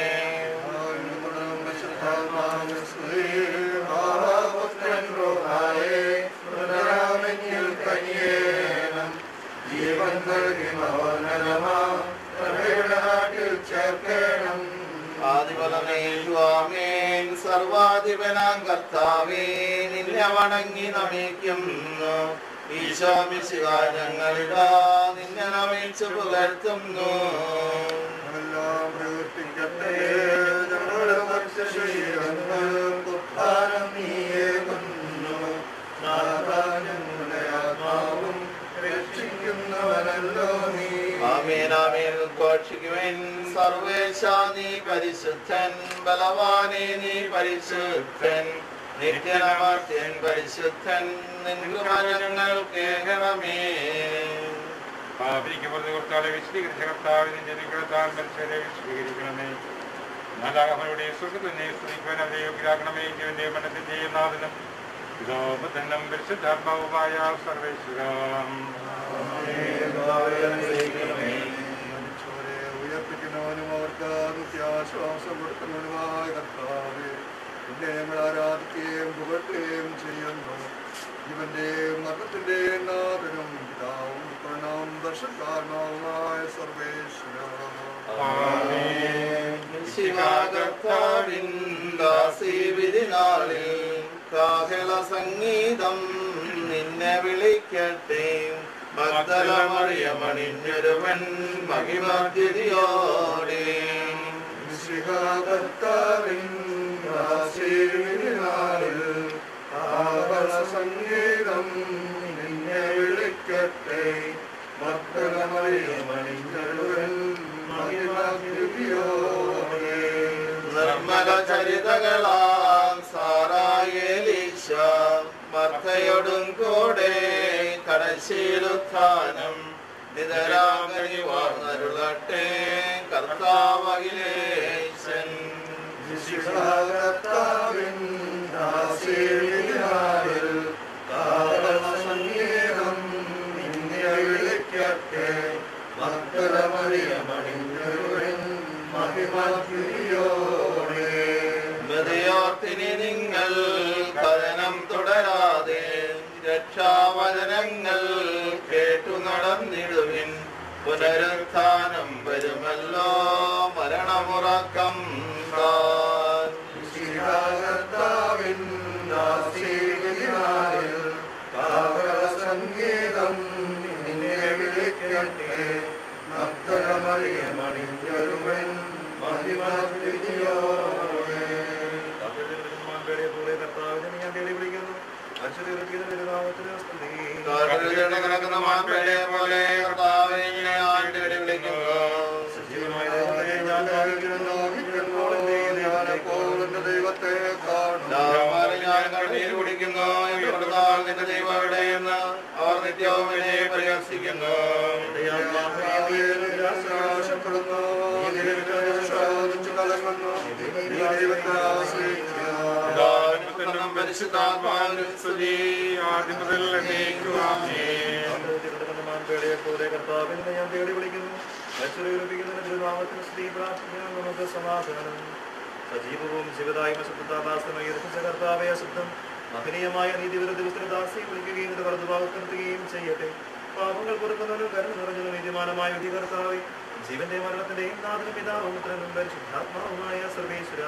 ആദിപലമേൻ സർവാധിപനാം കർത്താവേ നിന്നെ വണങ്ങി നമിക്കുന്നു ഈശോമിശിക ഞങ്ങളിതാ നിന്നെ നമിച്ചു പുകഴ്ത്തുന്നു എല്ലാം പ്രവർത്തിക്കട്ടെ ഞങ്ങളുടെ മനുഷ്യശരീരങ്ങൾ ഉത്ഥാനം നീയേകുന്നു നാഥാ ഞങ്ങളുടെ ആത്മാവും രക്ഷിക്കുന്നവനല്ലോ നീ ആമേൻ ആമേൻ ഘോഷിക്കുവൻ സർവേശ നീ പരിശുദ്ധൻ ബലവാനെ നീ പരിശുദ്ധൻ നിത്യനമർത്യൻ പരിശുദ്ധൻ നിൻകുമരങ്ങൾ കേൾക്കണമേ പാപിക്ക് പുറത്ത് കൊടുത്താലെ വിശദീകരിച്ച കർത്താവിനെ ജനികളത്താൽ മനുഷ്യരെ വിശദീകരിക്കണമേ നാലാകമയുടെ സുഖത്തിനെ സ്തുതിക്കുവാൻ അവരെ യോഗ്യരാക്കണമേ ജീവന്റെ മനസ്സിന്റെയും നാഥനും പിതാപത്തന്നം പരിശുദ്ധാത്മാവുമായ സർവേശ്വരം മരിച്ചവരെ ഉയർപ്പിക്കുന്നവനും അവർക്ക് നിത്യാശ്വാസം കൊടുക്കുന്നവനുമായ കർത്താവേ നിന്നെ ഞങ്ങൾ ആരാധിക്കുകയും പുകഴ്ത്തുകയും ചെയ്യുന്നു ഇവന്റെയും മരണത്തിന്റെയും നാഥനും പിതാവും പ്രണവും ദർശക്കാരണവുമായ സർവേശ്വര ശിവാകർത്താവിൻ ദാസീവിധിനാളിൽ കാഹള സംഗീതം നിന്നെ വിളിക്കട്ടെ ഭക്തലമറിയമണിഞ്ഞൊരുവൻ മഹിമദ്യതിയോടെ കർത്താവിൻ ദാസീവിനാളിൽ ആവള സംഗീതം നിന്നെ വിളിക്കട്ടെ മക്കളമറിയമണിഞ്ഞരുവൻ മഹിമദ്യുതിയോടെ നിർമ്മല ചരിതകളാം സാറായേലീശ മർത്തയോടും കൂടെ കടശീലുത്ഥാനം നിതരാകരി വാർന്നരുളട്ടെ കർത്താവകിലേശൻ കർത്താവിൻ ദാസീവിനാളിൽ ആവള സംഗീതം നിന്നെ വിളിക്കട്ടെ മക്കളമറിയമണിഞ്ഞരുവൻ മഹിമദ്യുതിയോടെ മൃതയോർത്തിനി നിങ്ങൾ കഥനം തുടരാതെ രക്ഷാവചനങ്ങൾ കേട്ടു നടന്നിടുവിൻ പുനരുത്ഥാനം വരുമല്ലോ മരണമുറക്കം താൻ കർത്താവിൻ ദാസീവിനാളിൽ കാവല സംഗീതം നിന്നെ വിളിക്കട്ടെ മക്കളമറിയമണിഞ്ഞൊരുവൻ മഹിമദ്വിതിയോടെ കഴുകേണ്ട നടക്കുന്ന മാൻപേടയെ പോലെ കർത്താവെ ഞാൻ തേടി വിളിക്കുന്നു ദൈവത്തെ ദാഹമാരി ഞാൻ കണ്ണീര് കുടിക്കുന്നു എന്റെ കൊടുത്താൽ നിന്റെ ദൈവം എവിടെയെന്ന് അവർ നിത്യവും എന്നെ പരിഹസിക്കുന്നു പിതാവിനും പരിശുദ്ധാത്മാവിനും സ്തുതി ആദ്യം മുതൽ എന്നേക്കുമാമേ. കർത്താവിനെ ഞാൻ തേടി വിളിക്കുന്നു ലക്ഷറിയിപ്പിക്കുന്നതിന് തിരുനാമത്തിന് സ്ത്രീ പ്രാർത്ഥിക്കാൻ നമുക്ക് സമാധാനം സജീവവും ശിവതായും അശുദ്ധാഭാസമായി രക്ഷിച്ച കർത്താവെ അശുദ്ധം മഹനീയമായ നീതിവിരുദ്ധ ദിവസത്തിന് ദാസിയെ വിളിക്കുകയും ഇത് വലതുഭാഗത്ത് നിർത്തുകയും ചെയ്യട്ടെ പാപങ്ങൾ പൊറുക്കുന്നവനും കരുണ നിറഞ്ഞതും നീതിമാനമായ വിധി കർത്താവെ ജീവന്റെ മരണത്തിന്റെയും നാഥനും പിതാവും പുത്രനും പരിശുദ്ധാത്മാവുമായ സർവേശ്വര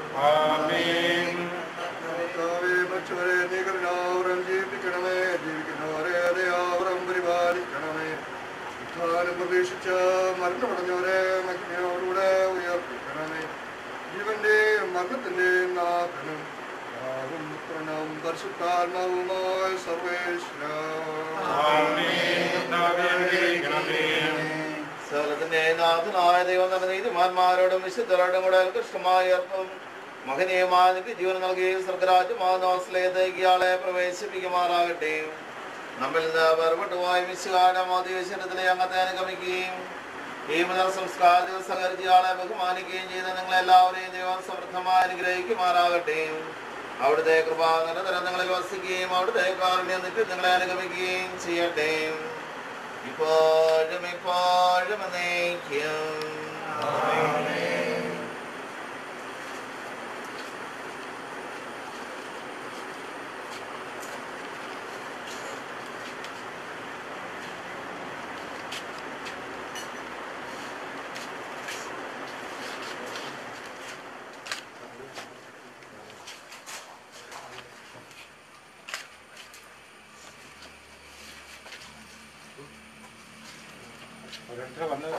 ജീവിപ്പിക്കണമേ ജീവിക്കുന്നവരെ അതയാവരം പരിപാലിക്കണമേ ഉത്ഥാനം പ്രതീക്ഷിച്ച് മരണമടഞ്ഞവരെ മഗ്നയോടുകൂടെ ഉയർപ്പിക്കണമേ ജീവന്റെയും മരണത്തിന്റെയും നാഥനും പിതാവും പുത്രനും പരിശുദ്ധാത്മാവുമായ സർവേശ്വര സകലത്തിന്റെ നാഥനായ ദൈവം തന്നെ നീതിമാന്മാരോടും വിശുദ്ധരോടും കൂടെ ഉത്കൃഷ്ടമായ അർത്ഥം മഹനീയമായ നിത്യ ജീവൻ നൽകി സ്വർഗരാജ്യമാനോസിലേക്ക് ഇയാളെ പ്രവേശിപ്പിക്കുമാറാകട്ടെ നമ്മിൽ നിന്ന് വേർപെട്ടുപോയ വിശുകാലം അധിവേശനത്തിലെ അംഗത്തെ അനുഗമിക്കുകയും ഈ മുതൽ സംസ്കാര ദിവസം സഹകരിച്ച് ഇയാളെ ബഹുമാനിക്കുകയും ചെയ്ത് നിങ്ങളെല്ലാവരെയും ദൈവം സമൃദ്ധമായി അനുഗ്രഹിക്കുമാറാകട്ടെ അവിടുത്തെ കൃപ നിരന്തരം നിങ്ങളിൽ വസിക്കുകയും അവിടുത്തെ കാരുണ്യം നിത്യം നിങ്ങളെ അനുഗമിക്കുകയും ചെയ്യട്ടെ ഇപ്പോഴും ഇപ്പോഴും എന്നേക്കും ഓരോരുത്തർ വന്ന്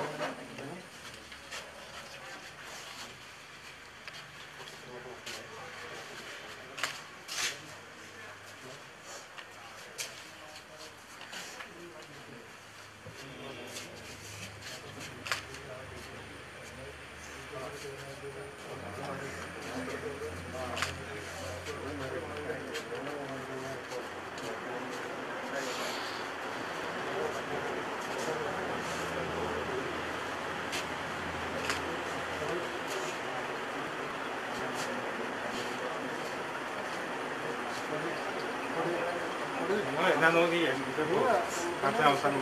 നിങ്ങൾ എന്നാ നോക്കി ഇത് അടുത്ത അവസാനം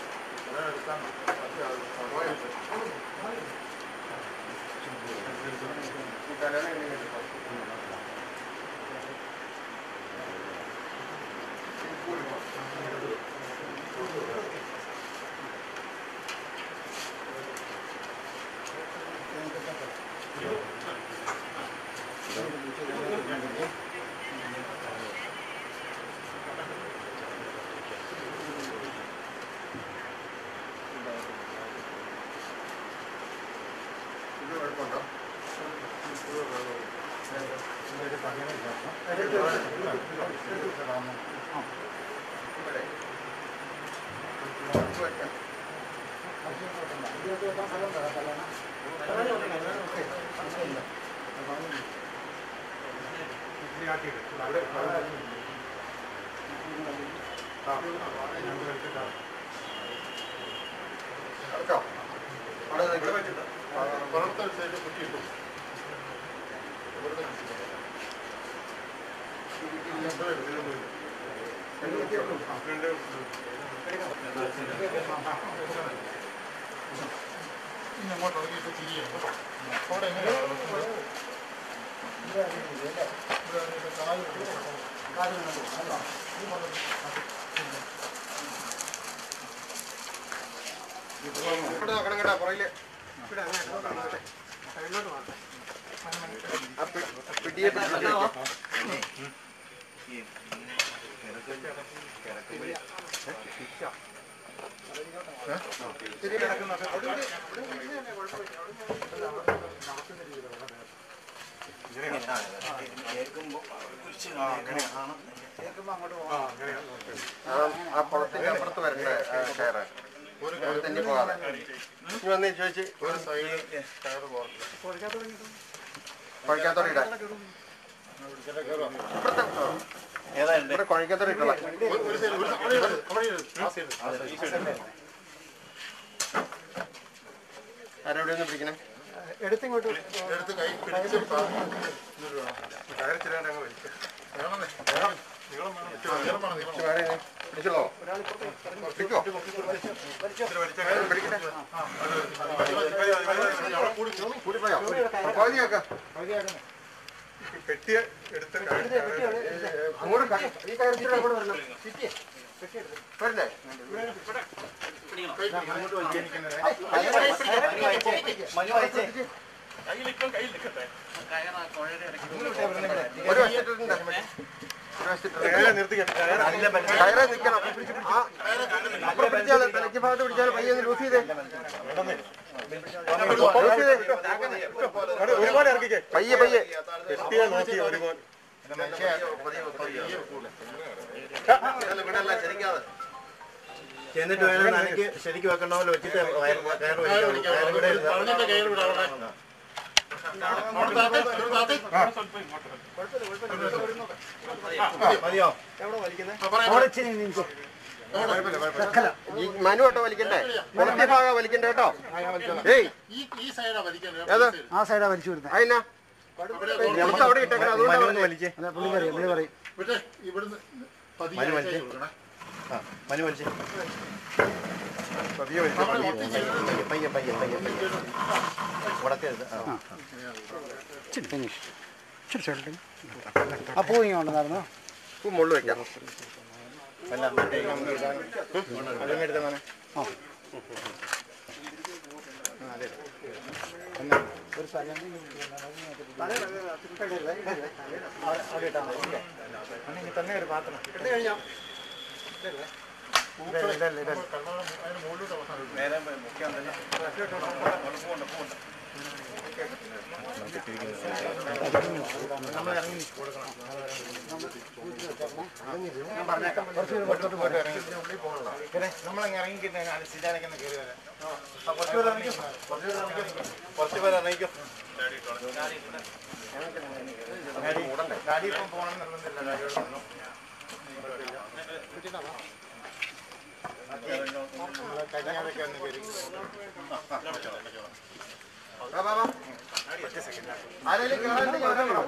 എടുക്കാം തലേന്ന് എണ്ണി ഇത് കുഴപ്പമുണ്ടോ അടച്ചോ അവിടെ ഇവിടെ വെച്ചിട്ട് പുറത്തെ സൈഡ് കുത്തിയിട്ടു ഇങ്ങോട്ട് ഇറങ്ങിയിട്ട് തിരിയും അവിടെ എങ്ങനെയാണ് ഇവിടെ നോക്കണം കേട്ടോ പുറകില് ആ പി- പിടിയെ പിടിച്ചിട്ട് ആ കുളത്തിന്റെ അപ്പുറത്ത് വരട്ടെ കയറ് ഒരു തന്നെ പോകാതെ ഇനി വന്നേ ചോദിച്ച് ഒരു സൈഡ് കയറ് കുഴക്കാത്തോടെ ഇടാൻ ഇവിടെ കുഴക്കാത്തോടെ ഇട്ടോളാം ആരെവിടെ ഒന്ന് പിടിക്കണേ എടുത്തിങ്ങോട്ട് എടുത്ത് കൈ പിടിച്ച് കയറിച്ചില്ലാണ്ട് അങ്ങ് വലിക്കും പിടിച്ചോളോ പിടിക്കോ കൂടിപ്പോയോ പകുതിയാക്കാം പെട്ടിയെ എടുത്ത് അങ്ങോട്ട് ക- ഈ കയറിച്ചിട്ട് അങ്ങോട്ട് വരണം വരില്ലേ ഒരു വശത്തിട്ടുണ്ട് ഒരു വശത്തിട്ടുണ്ട് കയറെ നിൽക്കണം ആ അപ്പുറം പിടിച്ചാൽ തലയ്ക്ക് ഭാഗത്ത് പിടിച്ചാൽ പയ്യെ ഒന്ന് ലൂസ് ചെയ്തേ ലൂസ് ചെയ്തേ ഒരുപാട് ഇറക്കിക്കേ പയ്യെ പയ്യെ എത്തിയാ നോക്കി ഒരുപാട് ചെന്നിട്ട് വേണം നനയ്ക്ക് ശരിക്കും വെക്കണ്ട പോലെ വെച്ചിട്ട് വയർ കയർ വലിക്കണം. കയർ ഇവിടെ ഇരുന്ന് മതിയോ ഈ മനു കേട്ടോ വലിക്കണ്ടേ പുറത്തെ ഭാഗം വലിക്കണ്ടേ കേട്ടോ ഏയ് ഈ ഈ സൈഡാ വലിക്കുന്നത് ഏത് ആ സൈഡാ വലിച്ചു വിടുന്നത് അതിനാ നമുക്ക് അവിടെ ഇട്ടേക്കണം അതുകൊണ്ടാണ് പറഞ്ഞത്. വലിച്ചേ അല്ല പുള്ളി പറയും പുള്ളി പറയും പക്ഷേ ഇവിടുന്ന് പതിയെ മനു വലിച്ചേ കൊടുക്കണേ ആ മനു വലിച്ചേ പതിയെ വലിച്ചോ, പതിയെ. പയ്യെ പയ്യെ പയ്യെ പയ്യെ ഉടക്കരുത് ആ ഇച്ചിരി ഫിനിഷ് ഇച്ചിരി ചേട്ടൻ ആ പൂ ഇങ്ങനെ ഉണ്ടെന്നായിരുന്നോ പൂ മുള്ളു വെക്കാം അല്ല മറ്റേ അതങ്ങെടുത്ത മോനെ ആ ഒരു സ്ഥലം തന്നെ ഒരു പാത്രം എടുത്തു കഴിഞ്ഞോ നേരെ മുഖ്യം തന്നെ നമ്മൾ ഇറങ്ങി കൊടുക്കണം നമ്മളങ്ങ് ഇറങ്ങിക്കിട്ട് സിജാനൊക്കെ കയറി വരാം കുറച്ച് പേര് ഇറങ്ങിക്കോ കുറച്ച് പേര് ഇറങ്ങിക്കോ ഗാഡി ഇപ്പം പോകണം നിർബന്ധമില്ല ഗാഡിയോട് വന്നു നമ്മളെ കല്യാണമൊക്കെ ഒന്ന് കയറി വാ, വാ, വാ. ആരെങ്കിലും കേറാനുണ്ടെങ്കിൽ വരണോ?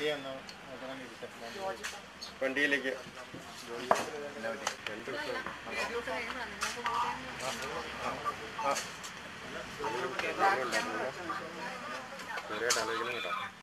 വഴിയൊന്ന് നോക്കണം ഇരിക്കാം. വണ്ടിയിലേക്ക് ആലോചിക്കണം കേട്ടോ